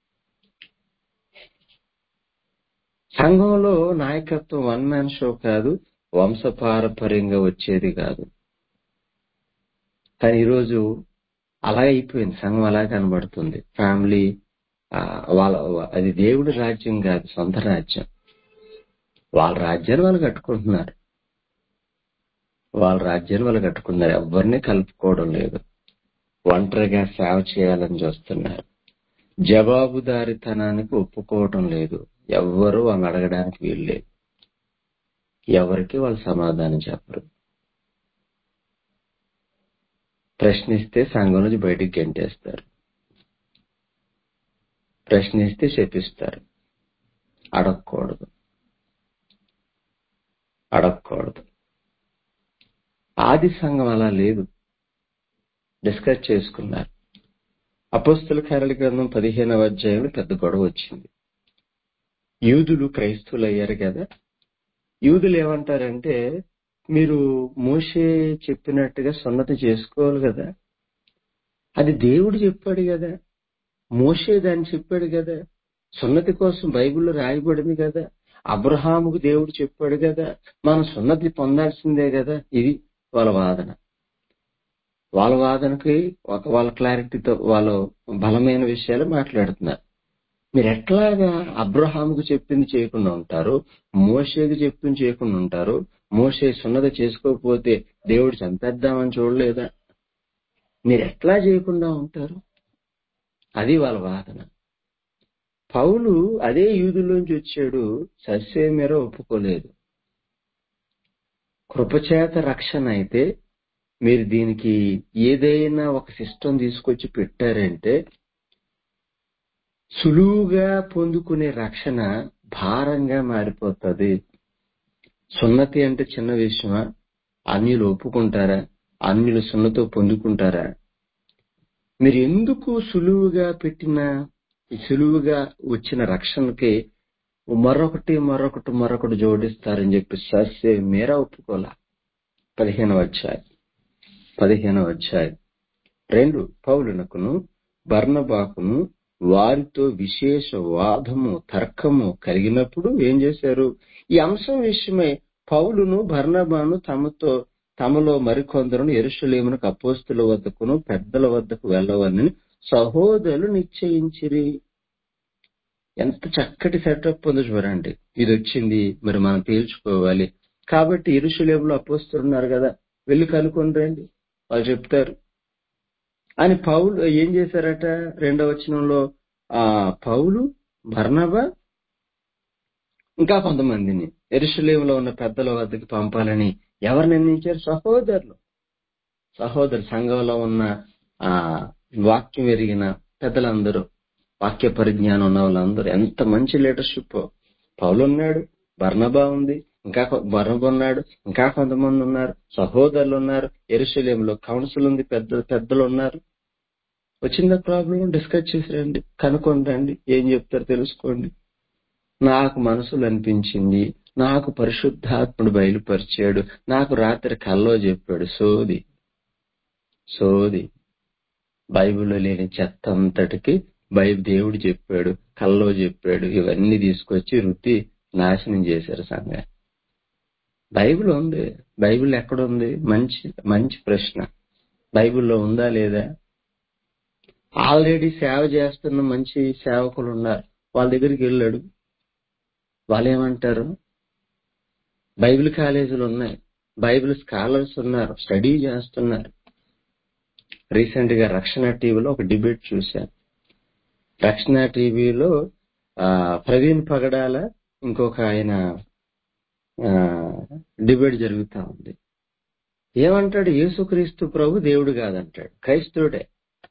సంఘంలో నాయకత్వం వన్ మ్యాన్ షో కాదు వంశపారపర్యంగా వచ్చేది కాదు కానీ ఈరోజు అలా అయిపోయింది సంఘం అలా కనబడుతుంది ఫ్యామిలీ ఆ, వాళ్ళ అది దేవుడి రాజ్యం కాదు సొంత రాజ్యం వాళ్ళ రాజ్యాన్ని వాళ్ళు కట్టుకుంటున్నారు వాళ్ళ రాజ్యాన్ని వాళ్ళు కట్టుకున్నారు ఎవరిని కలుపుకోవడం లేదు ఒంటరిగా సేవ చేయాలని చూస్తున్నారు జవాబుదారితనానికి ఒప్పుకోవటం లేదు ఎవ్వరు వాళ్ళని అడగడానికి వీల్లేదు ఎవరికి వాళ్ళు సమాధానం చెప్పరు ప్రశ్నిస్తే సంఘం నుంచి బయటికి గెంటేస్తారు ప్రశ్నిస్తే శపిస్తారు అడగకూడదు అడగకూడదు ఆది సంఘం అలా లేదు డిస్కస్ చేసుకున్నారు అపోస్తుల కార్యాల గ్రంథం పదిహేనవ అధ్యాయంలో పెద్ద గొడవ వచ్చింది యూదులు క్రైస్తవులు అయ్యారు కదా యూదులు ఏమంటారంటే మీరు మోషే చెప్పినట్టుగా సున్నతి చేసుకోవాలి కదా అది దేవుడు చెప్పాడు కదా మోషే దాన్ని చెప్పాడు కదా సున్నతి కోసం బైబిల్లో రాయబడింది కదా అబ్రహాముకు దేవుడు చెప్పాడు కదా మనం సున్నతి పొందాల్సిందే కదా ఇది వాళ్ళ వాదన వాళ్ళ వాదనకి ఒక వాళ్ళ క్లారిటీతో వాళ్ళు బలమైన విషయాలు మాట్లాడుతున్నారు మీరు ఎట్లాగా అబ్రహాముకు చెప్పింది చేయకుండా ఉంటారు మోషేకి చెప్పింది చేయకుండా ఉంటారు మోషే సున్నతి చేసుకోకపోతే దేవుడు చంపేద్దామని చూడలేదా మీరు ఎట్లా చేయకుండా ఉంటారు అది వాళ్ళ వాదన పౌలు అదే యూదుల్లోంచి వచ్చాడు సస్యమేర ఒప్పుకోలేదు కృపచేత రక్షణ అయితే మీరు దీనికి ఏదైనా ఒక సిస్టమ్ తీసుకొచ్చి పెట్టారంటే సులువుగా పొందుకునే రక్షణ భారంగా మారిపోతుంది సున్నతి అంటే చిన్న విషయమా అన్యులు ఒప్పుకుంటారా అన్యులు సున్నతో పొందుకుంటారా మీరు ఎందుకు సులువుగా పెట్టిన ఈ సులువుగా వచ్చిన రక్షణకి మరొకటి మరొకటి మరొకటి జోడిస్తారని చెప్పి సస్య మేర ఒప్పుకోలా పదిహేనవ అధ్యాయం పదిహేనవ అధ్యాయం రెండు పౌలునకును బర్ణబాకును వారితో విశేష వాదము తర్కము కలిగినప్పుడు ఏం చేశారు ఈ అంశం విషయమై పౌలును బర్ణబాను తమతో తమలో మరికొందరును ఎరుషలేమునకు అపోస్తుల వద్దకును పెద్దల వద్దకు వెళ్ళవని సహోదరులు నిశ్చయించిరి ఎంత చక్కటి సెటప్ ఉందో చూడండి ఇది వచ్చింది మరి మనం తేల్చుకోవాలి కాబట్టి ఎరుషలేములో అపోస్తులు ఉన్నారు కదా వెళ్ళి కనుక్కొని రండి వాళ్ళు చెప్తారు అని పౌలు ఏం చేశారట రెండవ వచనంలో ఆ పౌలు బర్నబా ఇంకా కొంతమందిని ఎరుషలేములో ఉన్న పెద్దల వద్దకు పంపాలని ఎవరు నిర్ణయించారు సహోదరులు సహోదరు సంఘంలో ఉన్న ఆ వాక్యం ఎరిగిన పెద్దలందరూ వాక్య పరిజ్ఞానం ఉన్న వాళ్ళందరూ ఎంత మంచి లీడర్షిప్ పౌలు ఉన్నాడు బర్ణబా ఉంది ఇంకా కొ- బర్నబా ఉన్నాడు ఇంకా కొంతమంది ఉన్నారు సహోదరులు ఉన్నారు ఎరుషలేంలో కౌన్సిల్ ఉంది పెద్ద పెద్దలు ఉన్నారు వచ్చిందా ప్రాబ్లం డిస్కస్ చేసి రండి కనుక్కొని రండి ఏం చెప్తారు తెలుసుకోండి నాకు మనసులో అనిపించింది నాకు పరిశుద్ధాత్ముడు బయలుపరిచాడు నాకు రాత్రి కల్లో చెప్పాడు సోది సోది బైబిల్లో లేని చెత్త అంతటికి బైబిల్ దేవుడు చెప్పాడు కల్లో చెప్పాడు ఇవన్నీ తీసుకొచ్చి వృత్తి నాశనం చేశారు సంఘాన్ని బైబిల్ ఉంది బైబిల్ ఎక్కడుంది మంచి మంచి ప్రశ్న బైబిల్లో ఉందా లేదా ఆల్రెడీ సేవ చేస్తున్న మంచి సేవకులు ఉన్నారు వాళ్ళ దగ్గరికి వెళ్ళాడు వాళ్ళు ఏమంటారు బైబిల్ కాలేజీలు ఉన్నాయి బైబిల్ స్కాలర్స్ ఉన్నారు స్టడీ చేస్తున్నారు రీసెంట్ గా రక్షణ టీవీలో ఒక డిబేట్ చూశాను రక్షణ టీవీలో ఆ, ప్రవీణ్ పగడాల ఇంకొక ఆయన ఆ, డిబేట్ జరుగుతా ఉంది ఏమంటాడు యేసుక్రీస్తు ప్రభు దేవుడు కాదంటాడు క్రైస్తవుడే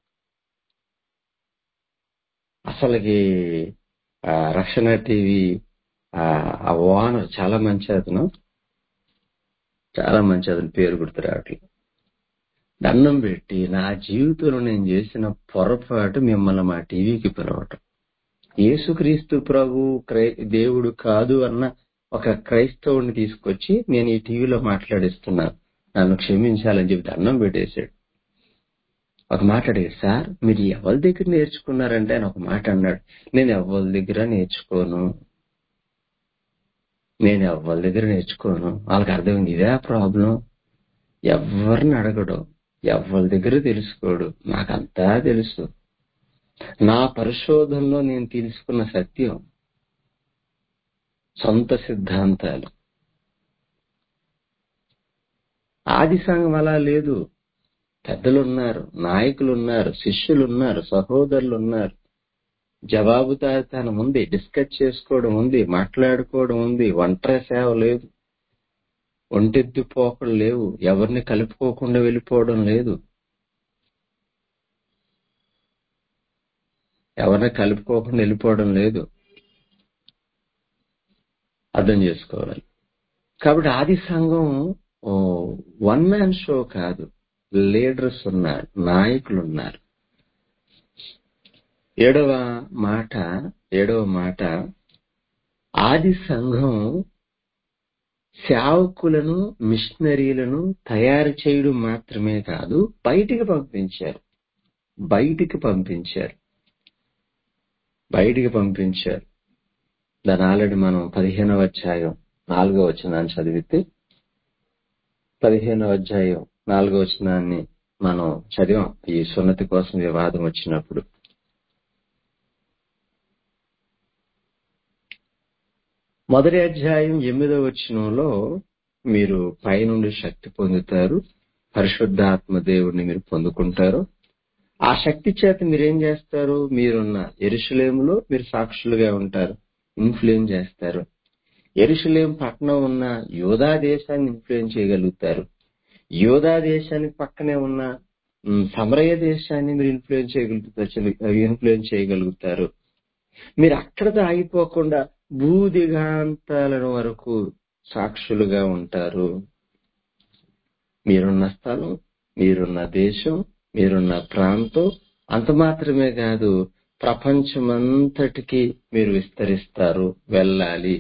అసలుకి ఆ, రక్షణ టీవీ ఆ ఆ ఓనర్ చాలా మంచి అతను చాలా మంచి అతను పేరు గుర్తు రావట్లేదు దండం పెట్టి నా జీవితంలో నేను చేసిన పొరపాటు మిమ్మల్ని మా టీవీకి పిలవటం యేసుక్రీస్తు ప్రభు క్రై- దేవుడు కాదు అన్న ఒక క్రైస్తవుడిని తీసుకొచ్చి నేను ఈ టీవీలో మాట్లాడిస్తున్నాను నన్ను క్షమించాలని చెప్పి దండం పెట్టేశాడు ఒక మాట అడిగాడు సార్ మీరు ఎవరి దగ్గర నేర్చుకున్నారంటే ఆయన ఒక మాట అన్నాడు నేను ఎవరి దగ్గర నేర్చుకోను నేను ఎవరి దగ్గర నేర్చుకోను వాళ్ళకి అర్థమైంది ఇదే ప్రాబ్లం ఎవరిని అడగడు ఎవరి దగ్గర తెలుసుకోడు నాకంతా తెలుసు నా పరిశోధనలో నేను తెలుసుకున్న సత్యం సొంత సిద్ధాంతాలు ఆది సంఘం అలా లేదు పెద్దలు ఉన్నారు నాయకులు ఉన్నారు శిష్యులు ఉన్నారు సహోదరులు ఉన్నారు జవాబుదారితనం ఉంది డిస్కస్ చేసుకోవడం ఉంది మాట్లాడుకోవడం ఉంది ఒంటరి సేవ లేదు ఒంటెత్తి పోకలు లేవు ఎవరిని కలుపుకోకుండా వెళ్ళిపోవడం లేదు ఎవరిని కలుపుకోకుండా వెళ్ళిపోవడం లేదు అర్థం చేసుకోవాలి కాబట్టి ఆది సంఘం వన్ మ్యాన్ షో కాదు లీడర్స్ ఉన్నారు నాయకులు ఉన్నారు ఏడవ మాట ఏడవ మాట ఆది సంఘం సేవకులను మిషనరీలను తయారు చేయడం మాత్రమే కాదు బయటికి పంపించారు బయటికి పంపించారు బయటికి పంపించారు దాని ఆల్రెడీ మనం పదిహేనవ అధ్యాయం నాలుగో వచనాన్ని చదివితే పదిహేనవ అధ్యాయం నాలుగో వచనాన్ని మనం చదివాం ఈ సున్నతి కోసం వివాదం వచ్చినప్పుడు మొదటి అధ్యాయం ఎనిమిదో వచనంలో మీరు పైనుండి శక్తి పొందుతారు పరిశుద్ధాత్మ దేవుడిని మీరు పొందుకుంటారు ఆ శక్తి చేత మీరేం చేస్తారు మీరున్న ఎరుషులేములో మీరు సాక్షులుగా ఉంటారు ఇన్ఫ్లుయెన్స్ చేస్తారు ఎరుషులేం పట్టణం ఉన్న యోధా దేశాన్ని ఇన్ఫ్లుయెన్స్ చేయగలుగుతారు యోధా దేశానికి పక్కనే ఉన్న ఉమ్, సమరయ దేశాన్ని మీరు ఇన్ఫ్లుయెన్స్ చేయగలుగుతారు ఇన్ఫ్లుయెన్స్ చేయగలుగుతారు మీరు అక్కడతో ఆగిపోకుండా భూదిగాంతాల వరకు సాక్షులుగా ఉంటారు మీరున్న స్థలం మీరున్న దేశం మీరున్న ప్రాంతం అంత మాత్రమే కాదు ప్రపంచమంతటికి మీరు విస్తరిస్తారు వెళ్ళాలి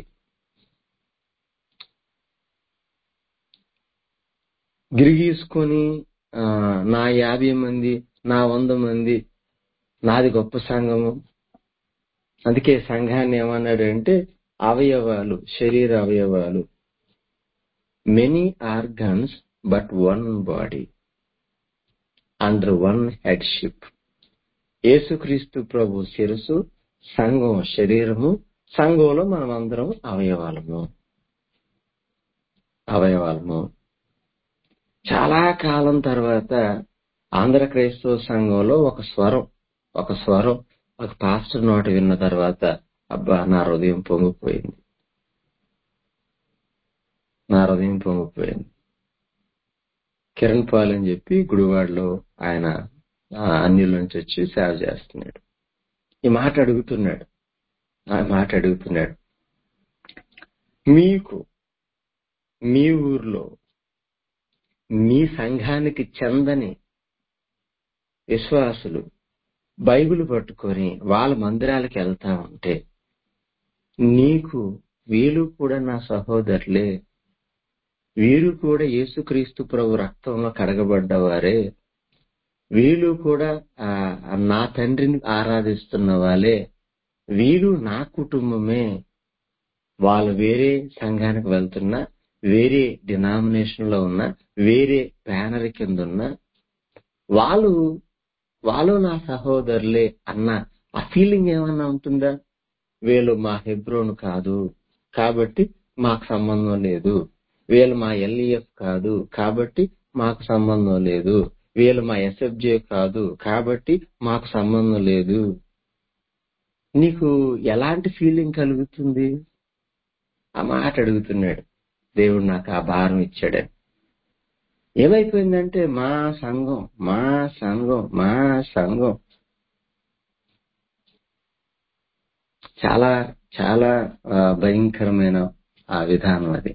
గిరిగీసుకొని ఆ, నా యాభై మంది నా వంద మంది నాది గొప్ప సంఘము అందుకే సంఘాన్ని ఏమన్నాడంటే అవయవాలు శరీర అవయవాలు many organs but one body under one headship యేసుక్రీస్తు ప్రభు శిరసు సంఘం శరీరము సంఘంలో మనం అందరం అవయవాలము అవయవాలము చాలా కాలం తర్వాత ఆంధ్ర క్రైస్తవ సంఘంలో ఒక స్వరం ఒక స్వరం ఒక పాస్టర్ నోట విన్న తర్వాత అబ్బా నా హృదయం పొంగిపోయింది నా హృదయం పొంగిపోయింది కిరణ్ పాల్ అని చెప్పి గుడివాడలో ఆయన ఆ, అన్యుల నుంచి వచ్చి సేవ చేస్తున్నాడు ఈ మాట అడుగుతున్నాడు ఆ మాట అడుగుతున్నాడు మీకు మీ ఊర్లో మీ సంఘానికి చెందని విశ్వాసులు బైబిల్ పట్టుకొని వాళ్ళ మందిరాలకు వెళ్తా ఉంటే నీకు వీళ్ళు కూడా నా సహోదరులే వీరు కూడా యేసుక్రీస్తు ప్రభు రక్తంలో కడగబడ్డవారే వీళ్ళు కూడా ఆ, నా తండ్రిని ఆరాధిస్తున్న వాళ్ళే వీళ్ళు నా కుటుంబమే వాళ్ళు వేరే సంఘానికి వెళ్తున్నా వేరే డినామినేషన్ లో ఉన్న వేరే బ్యానర్ కింద ఉన్న వాళ్ళు వాళ్ళు నా సహోదరులే అన్న ఆ ఫీలింగ్ ఏమన్నా ఉంటుందా వీళ్ళు మా హెబ్రోన్ కాదు కాబట్టి మాకు సంబంధం లేదు వీళ్ళు మా ఎల్ఈఎఫ్ కాదు కాబట్టి మాకు సంబంధం లేదు వీళ్ళు మా ఎస్ఎఫ్జే కాదు కాబట్టి మాకు సంబంధం లేదు నీకు ఎలాంటి ఫీలింగ్ కలుగుతుంది ఆ మాట అడుగుతున్నాడు దేవుడు నాకు ఆ భారం ఇచ్చాడని ఏమైపోయిందంటే మా సంఘం మా సంఘం మా సంఘం చాలా చాలా ఆ, భయంకరమైన ఆ విధానం అది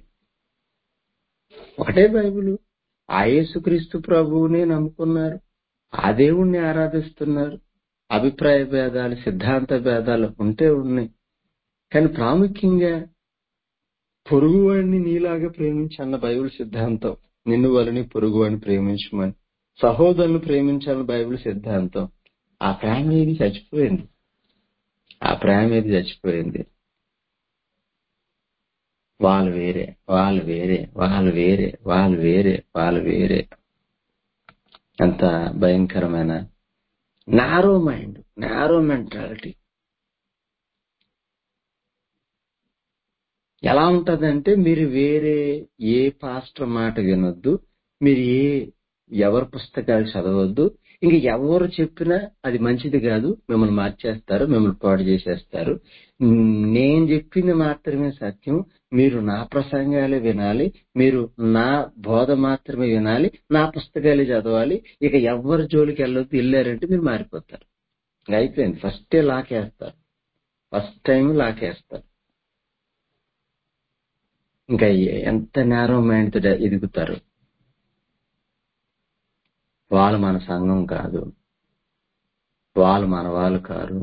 ఒకటే బైబిల్ ఆ యేసుక్రీస్తు ప్రభువునే నమ్ముకున్నారు ఆ దేవుణ్ణి ఆరాధిస్తున్నారు అభిప్రాయ భేదాలు సిద్ధాంత భేదాలు ఉంటే ఉన్నాయి కానీ ప్రాముఖ్యంగా పొరుగువాడిని నీలాగా ప్రేమించన్న బైబిల్ సిద్ధాంతం నిన్ను వాళ్ళని పొరుగువాడిని ప్రేమించమని సహోదరుని ప్రేమించాలని బైబిల్ సిద్ధాంతం ఆ ప్రేమ ఏది చచ్చిపోయింది ఆ ప్రేమ ఏది చచ్చిపోయింది వాళ్ళు వేరే వాళ్ళు వేరే వాళ్ళు వేరే వాళ్ళు వేరే వాళ్ళు వేరే ఎంత భయంకరమైన నారో మైండ్ నారో మెంటాలిటీ ఎలా ఉంటదంటే మీరు వేరే ఏ పాస్టర్ మాట వినొద్దు మీరు ఏ ఎవరి పుస్తకాలు చదవద్దు ఇంక ఎవరు చెప్పినా అది మంచిది కాదు మిమ్మల్ని మార్చేస్తారు మిమ్మల్ని పాడు చేసేస్తారు నేను చెప్పింది మాత్రమే సత్యం మీరు నా ప్రసంగాలే వినాలి మీరు నా బోధ మాత్రమే వినాలి నా పుస్తకాలే చదవాలి ఇక ఎవరి జోలికి వెళ్ళొద్దు వెళ్ళారంటే మీరు మారిపోతారు ఇంక అయిపోయింది ఫస్టే లాకేస్తారు ఫస్ట్ టైం లాకేస్తారు ఇంకా ఎంత నేరో మైండ్ తో ఎదుగుతారు వాళ్ళు మన సంఘం కాదు వాళ్ళు మన వాళ్ళు కారు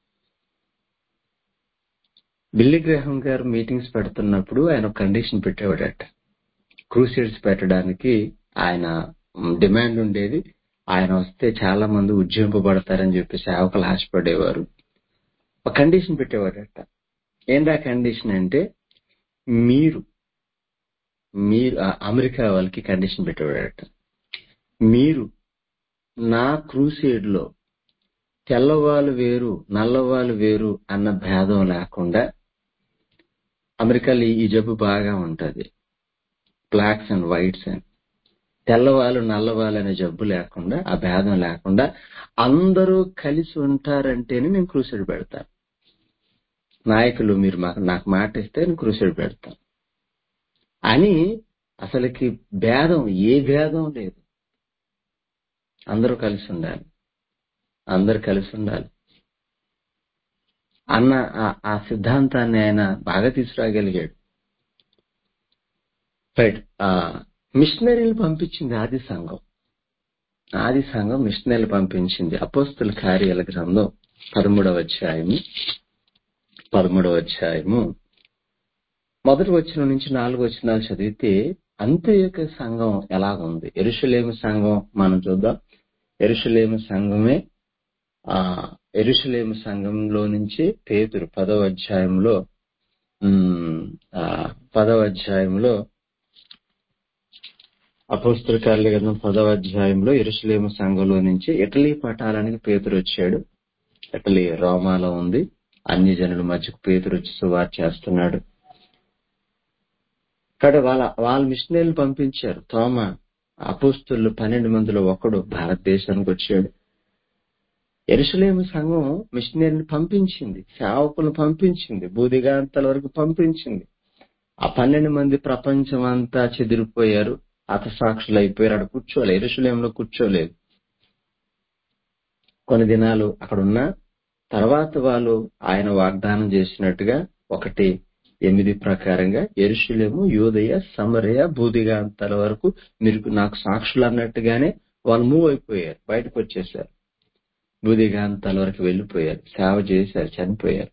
బిల్లి గ్రహం గారు మీటింగ్స్ పెడుతున్నప్పుడు ఆయన ఒక కండిషన్ పెట్టేవాడట క్రూసైడ్స్ పెట్టడానికి ఆయన డిమాండ్ ఉండేది ఆయన వస్తే చాలా మంది ఉజ్జింపబడతారని చెప్పి సేవకులు ఆశపడేవారు ఒక కండిషన్ పెట్టేవాడట ఏందా కండిషన్ అంటే మీరు మీరు ఆ అమెరికా వాళ్ళకి కండిషన్ పెట్టేవాడట మీరు నా క్రూసేడ్ లో తెల్లవాళ్ళు వేరు నల్లవాళ్ళు వేరు అన్న భేదం లేకుండా అమెరికాలో ఈ జబ్బు బాగా ఉంటది బ్లాక్స్ అండ్ వైట్స్ అని తెల్లవాళ్ళు నల్లవాళ్ళు అనే జబ్బు లేకుండా ఆ భేదం లేకుండా అందరూ కలిసి ఉంటారంటేనే నేను క్రూసైడ్ పెడతాను నాయకులు మీరు మాకు నాకు మాట ఇస్తే నేను క్రూసైడ్ పెడతాను అని అసలుకి భేదం ఏ భేదం లేదు అందరూ కలిసి ఉండాలి అందరూ కలిసి ఉండాలి అన్న ఆ- ఆ సిద్ధాంతాన్ని ఆయన బాగా తీసుకురాగలిగాడు రైట్ ఆ మిషనరీలు పంపించింది ఆది సంఘం ఆది సంఘం మిషనరీలు పంపించింది అపోస్తుల కార్యాల గ్రంథం పదమూడవ అధ్యాయము పదమూడవ అధ్యాయము మొదటి వచనం నుంచి నాలుగు వచనాలు చదివితే అంత్యొక సంఘం ఎలాగుంది ఎరుషలేము సంఘం మనం చూద్దాం ఎరుషలేము సంఘమే ఆ ఎరుషలేము సంఘంలో నుంచి పేతురు పదవ అధ్యాయంలో ఉమ్, ఆ, పదవ అధ్యాయంలో అపోస్తుల కార్యాల గ్రంథం పదవ అధ్యాయంలో ఎరుషలేము సంఘంలో నుంచి ఇటలీ పటాలానికి పేతురు వచ్చాడు ఇటలీ రోమాలో ఉంది అన్ని జనుల మధ్యకు పేతురు వచ్చి సువార్ చేస్తున్నాడు ఇక్కడ వాళ్ళ వాళ్ళ మిషనరీలు పంపించారు తోమ అపోస్తులు పన్నెండు మందిలో ఒకడు భారతదేశానికి వచ్చాడు ఎరుసలేము సంఘం మిషనరీని పంపించింది సేవకులను పంపించింది బూదిగాంతల వరకు పంపించింది ఆ పన్నెండు మంది ప్రపంచం అంతా చెదిరిపోయారు హతసాక్షులు అయిపోయారు అక్కడ కూర్చోలేదు ఎరుసలేంలో కూర్చోలేదు కొన్ని దినాలు అక్కడ ఉన్న తర్వాత వాళ్ళు ఆయన వాగ్దానం చేసినట్టుగా ఒకటి ఎనిమిది ప్రకారంగా ఎరుషులేము యూదయ సమరయ బూదిగాంతల వరకు మీరు నాకు సాక్షులు అన్నట్టుగానే వాళ్ళు మూవ్ అయిపోయారు బయటకు వచ్చేసారు బూదిగాంతల వరకు వెళ్ళిపోయారు సేవ చేశారు చనిపోయారు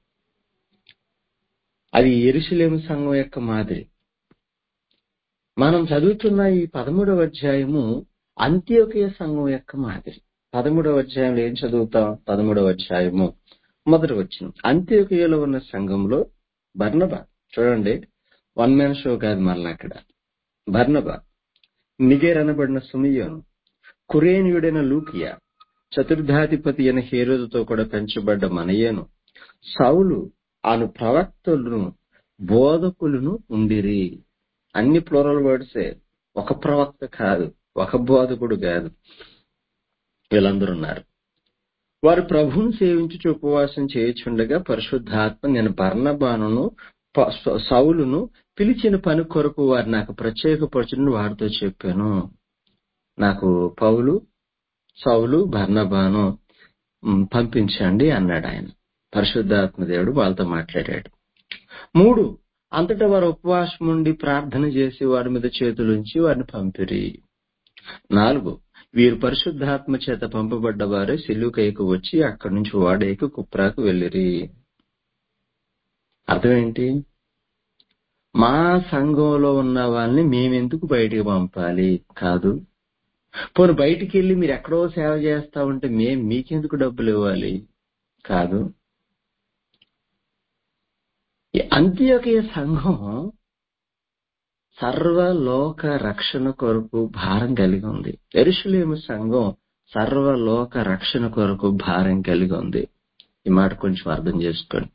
అది ఎరుషులేము సంఘం యొక్క మాదిరి మనం చదువుతున్న ఈ పదమూడవ అధ్యాయము అంత్యోకయ సంఘం యొక్క మాదిరి పదమూడవ అధ్యాయంలో ఏం చదువుతాం పదమూడవ అధ్యాయము మొదటి వచ్చిన అంత్యోకయలో ఉన్న సంఘంలో బర్నబా చూడండి వన్ మ్యాన్ షో కాదు మరలా అక్కడ బర్నబా నిగేర్ అనబడిన సుమియోను కురేనియుడైన లూకియా చతుర్థాధిపతి అయిన హేరోదుతో కూడా పెంచబడ్డ మనయేను సౌలు అను ప్రవక్తలను బోధకులను ఉండిరి అన్ని ప్లోరల్ వర్డ్సే ఒక ప్రవక్త కాదు ఒక బోధకుడు కాదు వీళ్ళందరూ ఉన్నారు వారు ప్రభువును సేవించుచు ఉపవాసం చేయుచుండగా పరిశుద్ధాత్మ నేను బర్ణబానును ప- స- సౌలును పిలిచిన పని కొరకు వారు నాకు ప్రత్యేకపరచుని వారితో చెప్పాను నాకు పౌలు సౌలు బర్ణబాను మ్, పంపించండి అన్నాడు ఆయన పరిశుద్ధాత్మ దేవుడు వాళ్ళతో మాట్లాడాడు మూడు అంతటా వారు ఉపవాసం ఉండి ప్రార్థన చేసి వారి మీద చేతులుంచి వారిని పంపిరి నాలుగు వీరు పరిశుద్ధాత్మ చేత పంపబడ్డ వారే సిలుకైకు వచ్చి అక్కడి నుంచి వాడేకు కుప్రాకు వెళ్ళిరి అర్థం ఏంటి మా సంఘంలో ఉన్న వాళ్ళని మేమెందుకు బయటికి పంపాలి కాదు పోనీ బయటికి వెళ్ళి మీరు ఎక్కడో సేవ చేస్తా ఉంటే మేం మీకెందుకు డబ్బులు ఇవ్వాలి కాదు ఈ అంత్యోకయ సంఘం సర్వలోక రక్షణ కొరకు భారం కలిగి ఉంది ఎరుషులేము సంఘం సర్వలోక రక్షణ కొరకు భారం కలిగి ఉంది ఈ మాట కొంచెం అర్థం చేసుకోండి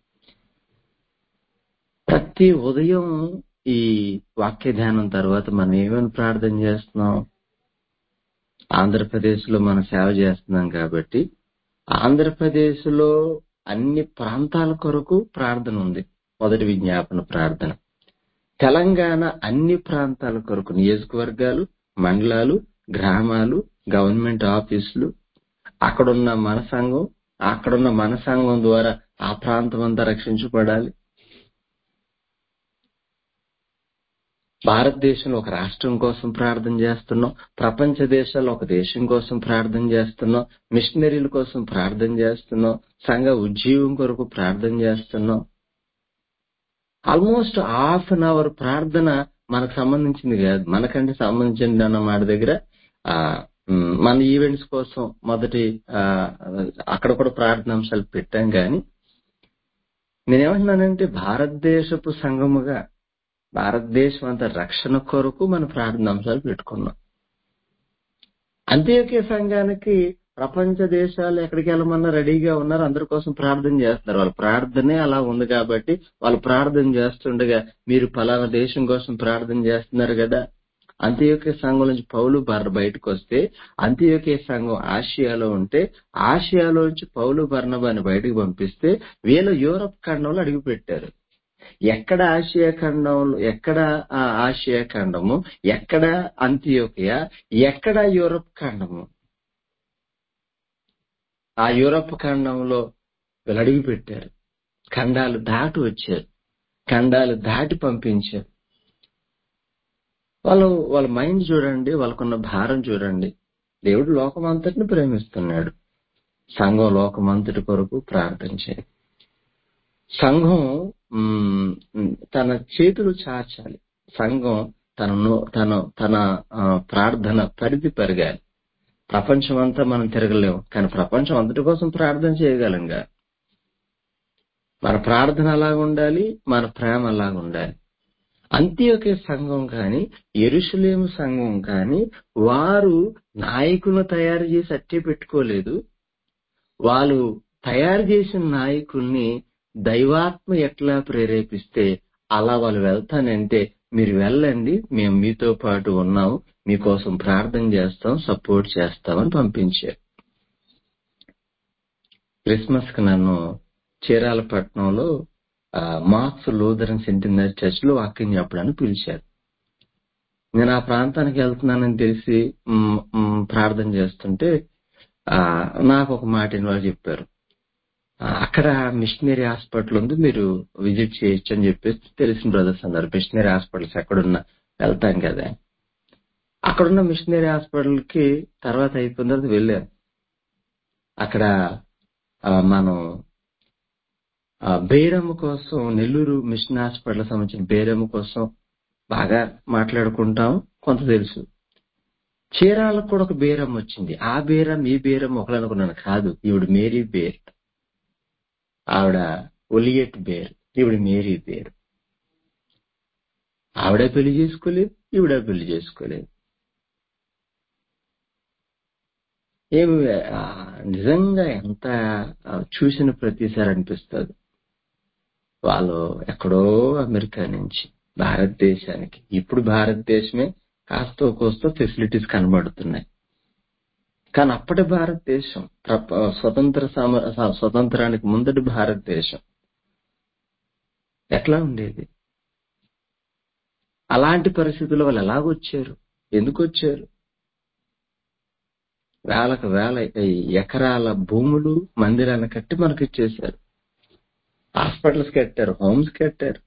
ప్రతి ఉదయం ఈ వాక్య ధ్యానం తర్వాత మనం ఏమేమి ప్రార్థన చేస్తున్నాం ఆంధ్రప్రదేశ్ లో మనం సేవ చేస్తున్నాం కాబట్టి ఆంధ్రప్రదేశ్ లో అన్ని ప్రాంతాల కొరకు ప్రార్థన ఉంది మొదటి విజ్ఞాపన ప్రార్థన తెలంగాణ అన్ని ప్రాంతాల కొరకు నియోజకవర్గాలు మండలాలు గ్రామాలు గవర్నమెంట్ ఆఫీసులు అక్కడున్న మన సంఘం అక్కడున్న మన సంఘం ద్వారా ఆ ప్రాంతం అంతా రక్షించబడాలి భారతదేశంలో ఒక రాష్ట్రం కోసం ప్రార్థన చేస్తున్నాం ప్రపంచ దేశాల్లో ఒక దేశం కోసం ప్రార్థన చేస్తున్నాం మిషనరీల కోసం ప్రార్థన చేస్తున్నాం సంఘ ఉద్యోగం కొరకు ప్రార్థన చేస్తున్నాం ఆల్మోస్ట్ హాఫ్ అన్ అవర్ ప్రార్థన మనకు సంబంధించింది కాదు మనకంటే సంబంధించింది అన్న మాట దగ్గర ఆ, ఉమ్, మన ఈవెంట్స్ కోసం మొదటి ఆ, అక్కడ కూడా ప్రార్థన అంశాలు పెట్టాం కానీ నేనేమంటున్నానంటే భారతదేశపు సంఘముగా భారతదేశం అంతా రక్షణ కొరకు మన ప్రార్థన అంశాలు పెట్టుకున్నాం అంత్యోకే సంఘానికి ప్రపంచ దేశాలు ఎక్కడికి వెళ్ళమన్నా రెడీగా ఉన్నారు అందరి కోసం ప్రార్థన చేస్తున్నారు వాళ్ళ ప్రార్థనే అలా ఉంది కాబట్టి వాళ్ళు ప్రార్థన చేస్తుండగా మీరు పలానా దేశం కోసం ప్రార్థన చేస్తున్నారు కదా అంత్యోకే సంఘం నుంచి పౌలు బర్ర బయటకు వస్తే అంత్యోకే సంఘం ఆసియాలో ఉంటే ఆసియాలో నుంచి పౌలు బర్ణబాని బయటకు పంపిస్తే వీళ్ళు యూరప్ ఖండంలో అడుగు పెట్టారు ఎక్కడ ఆసియా ఖండంలో ఎక్కడ ఆ ఆసియా ఖండము ఎక్కడ అంత్యోకియా ఎక్కడ యూరప్ ఖండము ఆ యూరప్ ఖండంలో వీళ్ళు అడుగు పెట్టారు ఖండాలు దాటి వచ్చారు ఖండాలు దాటి పంపించారు వాళ్ళు వాళ్ళ మైండ్ చూడండి వాళ్ళకున్న భారం చూడండి దేవుడు లోకమంతటిని ప్రేమిస్తున్నాడు సంఘం లోకమంతటి కొరకు ప్రార్థన చేయాలి సంఘం మ్, తన చేతులు చాచాలి సంఘం తన నో- తన తన ఆ, ప్రార్థన పరిధి పెరగాలి ప్రపంచం అంతా మనం తిరగలేము కానీ ప్రపంచం అంతటి కోసం ప్రార్థన చేయగలంగా మన ప్రార్థన అలాగ ఉండాలి మన ప్రేమ అలాగ ఉండాలి అంత్యోకే సంఘం కానీ ఎరుషలేము సంఘం కానీ వారు నాయకులను తయారు చేసి అట్టే పెట్టుకోలేదు వాళ్ళు తయారు చేసిన నాయకుల్ని దైవాత్మ ఎట్లా ప్రేరేపిస్తే అలా వాళ్ళు వెళ్తానంటే మీరు వెళ్ళండి మేము మీతో పాటు ఉన్నాం మీకోసం ప్రార్థన చేస్తాం సపోర్ట్ చేస్తామని పంపించారు క్రిస్మస్ కి నన్ను చీరాలపట్నంలో ఆ, మార్క్స్ లూథరన్ సెంటినరీ చర్చ్ లో వాక్యం చెప్పడానికి పిలిచారు నేను ఆ ప్రాంతానికి వెళ్తున్నానని తెలిసి మ్, మ్, ప్రార్థన చేస్తుంటే ఆ, నాకు ఒక మాట వాళ్ళు చెప్పారు ఆ, అక్కడ మిషనరీ హాస్పిటల్ ఉంది మీరు విజిట్ చేయొచ్చు అని చెప్పేసి తెలిసిన బ్రదర్స్ అన్నారు మిషనరీ హాస్పిటల్స్ ఎక్కడున్నా వెళ్తాం కదా అక్కడున్న మిషనరీ హాస్పిటల్ కి తర్వాత అయిపోయిన తర్వాత వెళ్ళాను అక్కడ ఆ, మనం ఆ, బేరమ్మ కోసం నెల్లూరు మిషన్ హాస్పిటల్ సంబంధించిన బేరమ్మ కోసం బాగా మాట్లాడుకుంటాం కొంత తెలుసు చీరాలకు కూడా ఒక బేరం వచ్చింది ఆ బేరం ఈ బేరం ఒకలనుకున్నాను కాదు ఈవిడ మేరీ బేర్ ఆవిడ ఒలియట్ బేర్ ఈవిడ మేరీ బేర్ ఆవిడ పెళ్లి చేసుకోలేదు ఈవిడ పెళ్లి చేసుకోలేదు ఏమి ఆ, నిజంగా ఎంత ఆ, చూసిన ప్రతిసారి అనిపిస్తుంది వాళ్ళు ఎక్కడో అమెరికా నుంచి భారతదేశానికి ఇప్పుడు భారతదేశమే కాస్తో కోస్తో ఫెసిలిటీస్ కనబడుతున్నాయి కానీ అప్పటి భారతదేశం ప్రప- స్వతంత్ర సమ స- స్వతంత్రానికి ముందటి భారతదేశం ఎట్లా ఉండేది అలాంటి పరిస్థితుల్లో వాళ్ళు ఎలాగొచ్చారు ఎందుకు వచ్చారు వేలకు వేల ఎకరాల భూములు మందిరాలను కట్టి మనకి ఇచ్చేశారు హాస్పిటల్స్ కట్టారు హోమ్స్ కట్టారు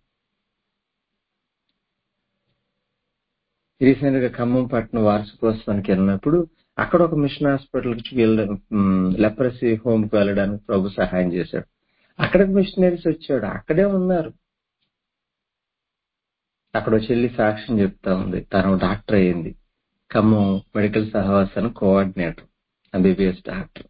రీసెంట్ గా ఖమ్మం పట్టణం వార్షికోత్సవానికి వెళ్ళినప్పుడు అక్కడ ఒక మిషన్ హాస్పిటల్ కి వెళ్ళ లెప్రసీ హోమ్ కి వెళ్ళడానికి ప్రభు సహాయం చేశాడు అక్కడికి మిషనరీస్ వచ్చాడు అక్కడే ఉన్నారు అక్కడ ఒక చెల్లి సాక్ష్యం చెప్తా ఉంది తను డాక్టర్ అయింది ఖమ్మం మెడికల్ సహవాసానికి కోఆర్డినేటర్ ఎంబీబీఎస్ డాక్టర్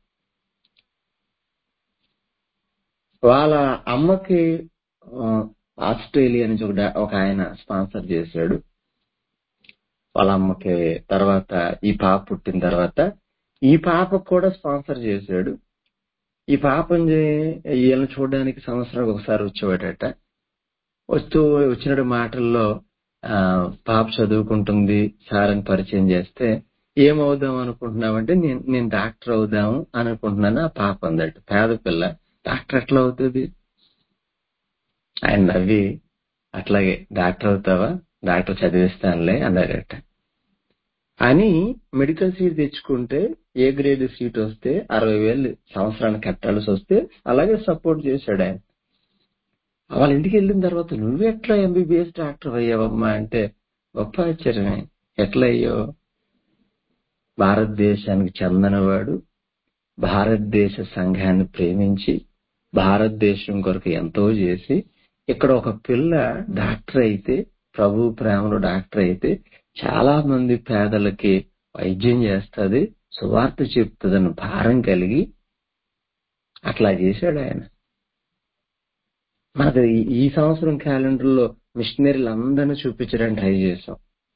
వాళ్ళ అమ్మకి ఆ, ఆస్ట్రేలియా నుంచి ఒక డా- ఒక ఆయన స్పాన్సర్ చేశాడు వాళ్ళ అమ్మకి తర్వాత ఈ పాప పుట్టిన తర్వాత ఈ పాపకు కూడా స్పాన్సర్ చేశాడు ఈ పాపని చే- వీళ్ళని చూడడానికి సంవత్సరానికి ఒకసారి వచ్చేవాడట వస్తూ వచ్చిన మాటల్లో ఆ, పాప చదువుకుంటుంది సార్ అని పరిచయం చేస్తే ఏమవుదాం అనుకుంటున్నావంటే నేను నేను డాక్టర్ అవుదాం అనుకుంటున్నాను ఆ పాప అందట పేద పిల్ల డాక్టర్ ఎట్లా అవుతుంది ఆయన నవ్వి అట్లాగే డాక్టర్ అవుతావా డాక్టర్ చదివిస్తానులే అన్నారట అని మెడికల్ సీట్ తెచ్చుకుంటే ఏ గ్రేడ్ సీట్ వస్తే అరవై వేలు సంవత్సరానికి కట్టాల్సి వస్తే అలాగే సపోర్ట్ చేశాడు ఆయన వాళ్ళ ఇంటికి వెళ్ళిన తర్వాత నువ్వు ఎట్లా ఎంబీబీఎస్ డాక్టర్ అయ్యావమ్మా అంటే గొప్ప ఆశ్చర్యమే ఎట్లయ్యో భారతదేశానికి చెందనవాడు భారతదేశ సంఘాన్ని ప్రేమించి భారతదేశం కొరకు ఎంతో చేసి ఇక్కడ ఒక పిల్ల డాక్టర్ అయితే ప్రభు ప్రేమలో డాక్టర్ అయితే చాలా మంది పేదలకి వైద్యం చేస్తుంది సువార్త చెప్తుందని భారం కలిగి అట్లా చేశాడు ఆయన మనకు ఈ- ఈ సంవత్సరం క్యాలెండర్లో మిషనరీలు అందరినీ చూపించడానికి ట్రై చేసాం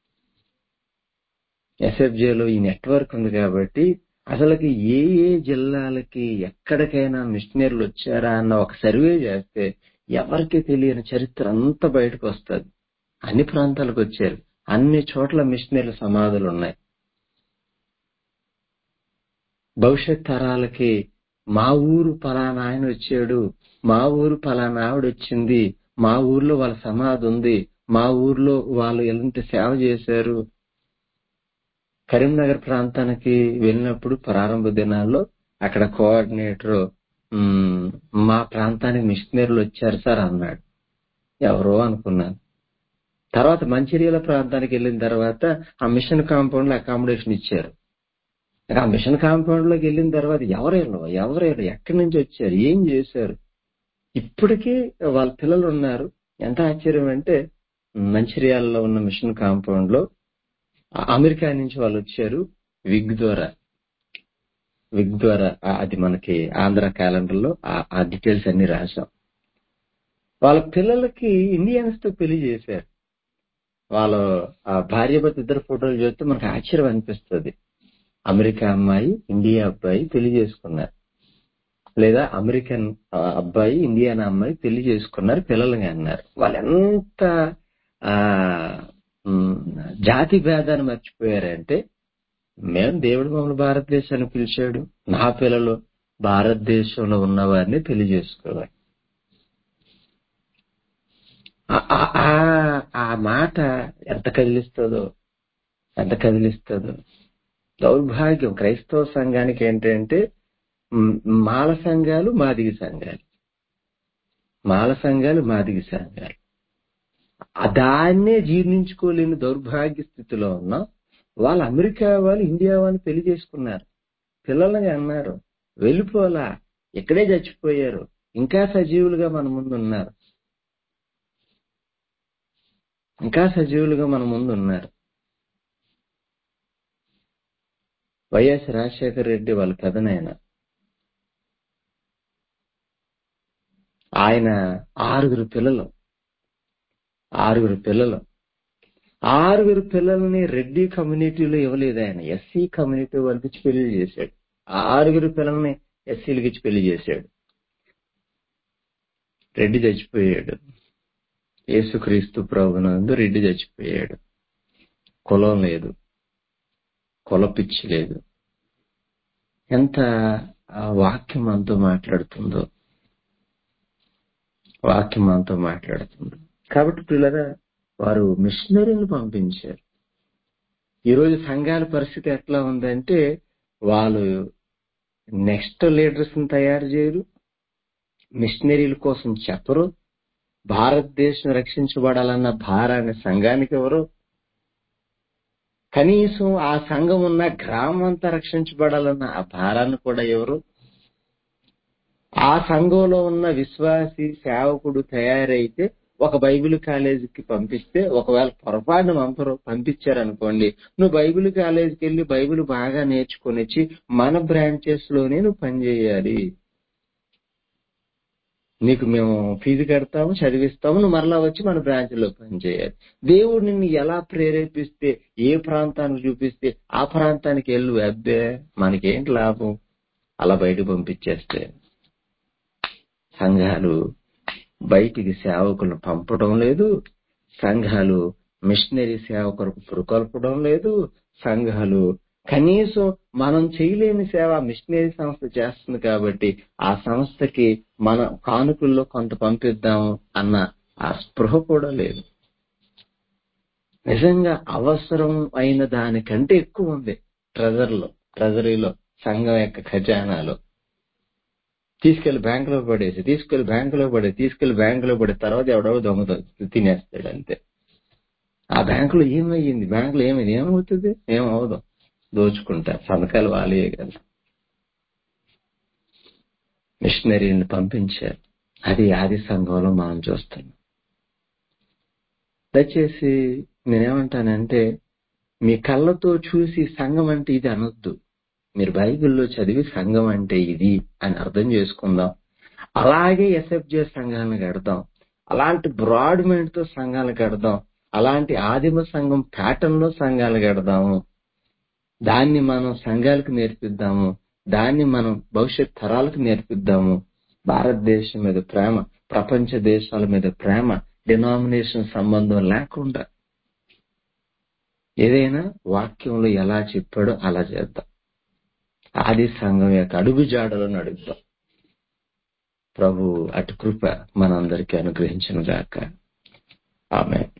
ఎస్ఎఫ్జేలో ఈ నెట్వర్క్ ఉంది కాబట్టి అసలుకి ఏ ఏ జిల్లాలకి ఎక్కడికైనా మిషనరీలు వచ్చారా అన్న ఒక సర్వే చేస్తే ఎవరికి తెలియని చరిత్ర అంతా బయటకు వస్తుంది అన్ని ప్రాంతాలకు వచ్చారు అన్ని చోట్ల మిషనరీల సమాధులు ఉన్నాయి భవిష్యత్ తరాలకి మా ఊరు పలానా ఆయన వచ్చాడు మా ఊరు పలానా ఆవిడ వచ్చింది మా ఊర్లో వాళ్ళ సమాధి ఉంది మా ఊర్లో వాళ్ళు ఎలాంటి సేవ చేశారు కరీంనగర్ ప్రాంతానికి వెళ్ళినప్పుడు ప్రారంభ దినాల్లో అక్కడ కోఆర్డినేటర్ "మ్మ్, మా ప్రాంతానికి మిషనరీలు వచ్చారు సార్ అన్నాడు ఎవరో అనుకున్నాను తర్వాత మంచిర్యాల ప్రాంతానికి వెళ్ళిన తర్వాత ఆ మిషన్ కాంపౌండ్ లో అకామిడేషన్ ఇచ్చారు ఇక ఆ మిషన్ కాంపౌండ్ లోకి వెళ్ళిన తర్వాత ఎవరేళ్ళు ఎవరేళ్ళు ఎక్కడి నుంచి వచ్చారు ఏం చేశారు ఇప్పటికీ వాళ్ళ పిల్లలు ఉన్నారు ఎంత ఆశ్చర్యం అంటే మంచిర్యాలలో ఉన్న మిషన్ కాంపౌండ్ లో ఆ అమెరికా నుంచి వాళ్ళు వచ్చారు విగ్ ద్వారా విగ్ ద్వారా ఆ- అది మనకి ఆంధ్ర క్యాలెండర్ లో ఆ- ఆ డీటెయిల్స్ అన్ని రాశాం వాళ్ళ పిల్లలకి ఇండియన్స్ తో పెళ్లి చేశారు వాళ్ళ ఆ భార్య భర్త ఇద్దరు ఫోటోలు చూస్తే మనకు ఆశ్చర్యం అనిపిస్తుంది అమెరికా అమ్మాయి ఇండియా అబ్బాయి పెళ్లి చేసుకున్నారు లేదా అమెరికన్ ఆ, అబ్బాయి ఇండియన్ అమ్మాయి పెళ్లి చేసుకున్నారు పిల్లలుగా అన్నారు వాళ్ళు ఎంత ఆ ఉమ్, జాతి భేదాన్ని మర్చిపోయారంటే మేము దేవుడు మమ్మల్ని భారతదేశానికి పిలిచాడు నా పిల్లలు భారతదేశంలో ఉన్న వారిని పెళ్లి చేసుకోవాలి ఆ- ఆ- ఆ- ఆ మాట ఎంత కదిలిస్తుందో ఎంత కదిలిస్తుందో దౌర్భాగ్యం క్రైస్తవ సంఘానికి ఏంటంటే మ్, మాల సంఘాలు మాదిగ సంఘాలు మాల సంఘాలు మాదిగ సంఘాలు ఆ దాన్నే జీర్ణించుకోలేని దౌర్భాగ్య స్థితిలో ఉన్నాం వాళ్ళు అమెరికా వాళ్ళు ఇండియా వాళ్ళు పెళ్లి చేసుకున్నారు పిల్లలని అన్నారు వెళ్ళిపోలా ఇక్కడే చచ్చిపోయారు ఇంకా సజీవులుగా మన ముందు ఉన్నారు ఇంకా సజీవులుగా మన ముందు ఉన్నారు వైఎస్ రాజశేఖర రెడ్డి వాళ్ళ పెదనాయన ఆయన ఆరుగురు పిల్లలు ఆరుగురు పిల్లలు ఆరుగురు పిల్లల్ని రెడ్డి కమ్యూనిటీలో ఇవ్వలేదు ఆయన ఎస్సీ కమ్యూనిటీ వాళ్ళకి ఇచ్చి పెళ్లి చేశాడు ఆ ఆరుగురు పిల్లల్ని ఎస్సీలకి ఇచ్చి పెళ్లి చేశాడు రెడ్డి చచ్చిపోయాడు యేసుక్రీస్తు ప్రభునందు రెడ్డి చచ్చిపోయాడు కులం లేదు కుల పిచ్చి లేదు ఎంత ఆ వాక్యం మనతో మాట్లాడుతుందో వాక్యం మనతో మాట్లాడుతుందో కాబట్టి పిల్లరా వారు మిషనరీలు పంపించారు ఈరోజు సంఘాల పరిస్థితి ఎట్లా ఉందంటే వాళ్ళు నెక్స్ట్ లీడర్స్ ని తయారు చేయరు మిషనరీల కోసం చెప్పరు భారతదేశం రక్షించబడాలన్న భారాన్ని సంఘానికి ఎవరు కనీసం ఆ సంఘం ఉన్న గ్రామం అంతా రక్షించబడాలన్న ఆ భారాన్ని కూడా ఎవరు ఆ సంఘంలో ఉన్న విశ్వాసి సేవకుడు తయారైతే ఒక బైబిల్ కాలేజీకి పంపిస్తే ఒకవేళ పొరపాటున పంపరు పంపించారనుకోండి నువ్వు బైబిల్ కాలేజీకి వెళ్ళి బైబిల్ బాగా నేర్చుకొని వచ్చి మన బ్రాంచెస్ లోనే నువ్వు పనిచేయాలి నీకు మేము ఫీజు కడతాము చదివిస్తాము నువ్వు మరలా వచ్చి మన బ్రాంచ్ లో పనిచేయాలి దేవుడు నిన్ను ఎలా ప్రేరేపిస్తే ఏ ప్రాంతానికి చూపిస్తే ఆ ప్రాంతానికి వెళ్ళు అబ్బే మనకేంటి లాభం అలా బయటకు పంపించేస్తే సంఘాలు బయటికి సేవకులను పంపడం లేదు సంఘాలు మిషనరీ సేవ కొరకు పురుకొల్పడం లేదు సంఘాలు కనీసం మనం చేయలేని సేవ మిషనరీ సంస్థ చేస్తుంది కాబట్టి ఆ సంస్థకి మన కానుకల్లో కొంత పంపిద్దాం అన్న ఆ స్పృహ కూడా లేదు నిజంగా అవసరం అయిన దానికంటే ఎక్కువ ఉంది ట్రెజర్లో ట్రెజరీలో సంఘం యొక్క ఖజానాలో తీసుకెళ్లి బ్యాంకులో పడేసి తీసుకెళ్లి బ్యాంకులో పడే తీసుకెళ్లి బ్యాంకులో పడే తర్వాత ఎవడో దొంగ తినేస్తాడు అంతే ఆ బ్యాంకులో ఏమయ్యింది బ్యాంకులో ఏమైంది ఏమవుతుంది ఏమవదు దోచుకుంటారు సంతకాలు వాళ్ళే కదా మిషనరీని పంపించారు అది ఆది సంఘంలో మనం చూస్తున్నాం దయచేసి నేనేమంటానంటే మీ కళ్ళతో చూసి సంఘం అంటే ఇది అనొద్దు మీరు బైబిల్లో చదివి సంఘం అంటే ఇది అని అర్థం చేసుకుందాం అలాగే ఎస్ఎఫ్జే సంఘాన్ని కడదాం అలాంటి బ్రాడ్ మైండ్ తో సంఘాలు కడదాం అలాంటి ఆదిమ సంఘం ప్యాటర్న్ లో సంఘాలు కడదాము దాన్ని మనం సంఘాలకు నేర్పిద్దాము దాన్ని మనం భవిష్యత్ తరాలకు నేర్పిద్దాము భారతదేశం మీద ప్రేమ ప్రపంచ దేశాల మీద ప్రేమ డినామినేషన్ సంబంధం లేకుండా ఏదైనా వాక్యంలో ఎలా చెప్పాడో అలా చేద్దాం ఆది సంఘం యొక్క అడుగు జాడలో నడుద్దాం ప్రభు అటు కృప మనందరికీ అనుగ్రహించిన గాక ఆమె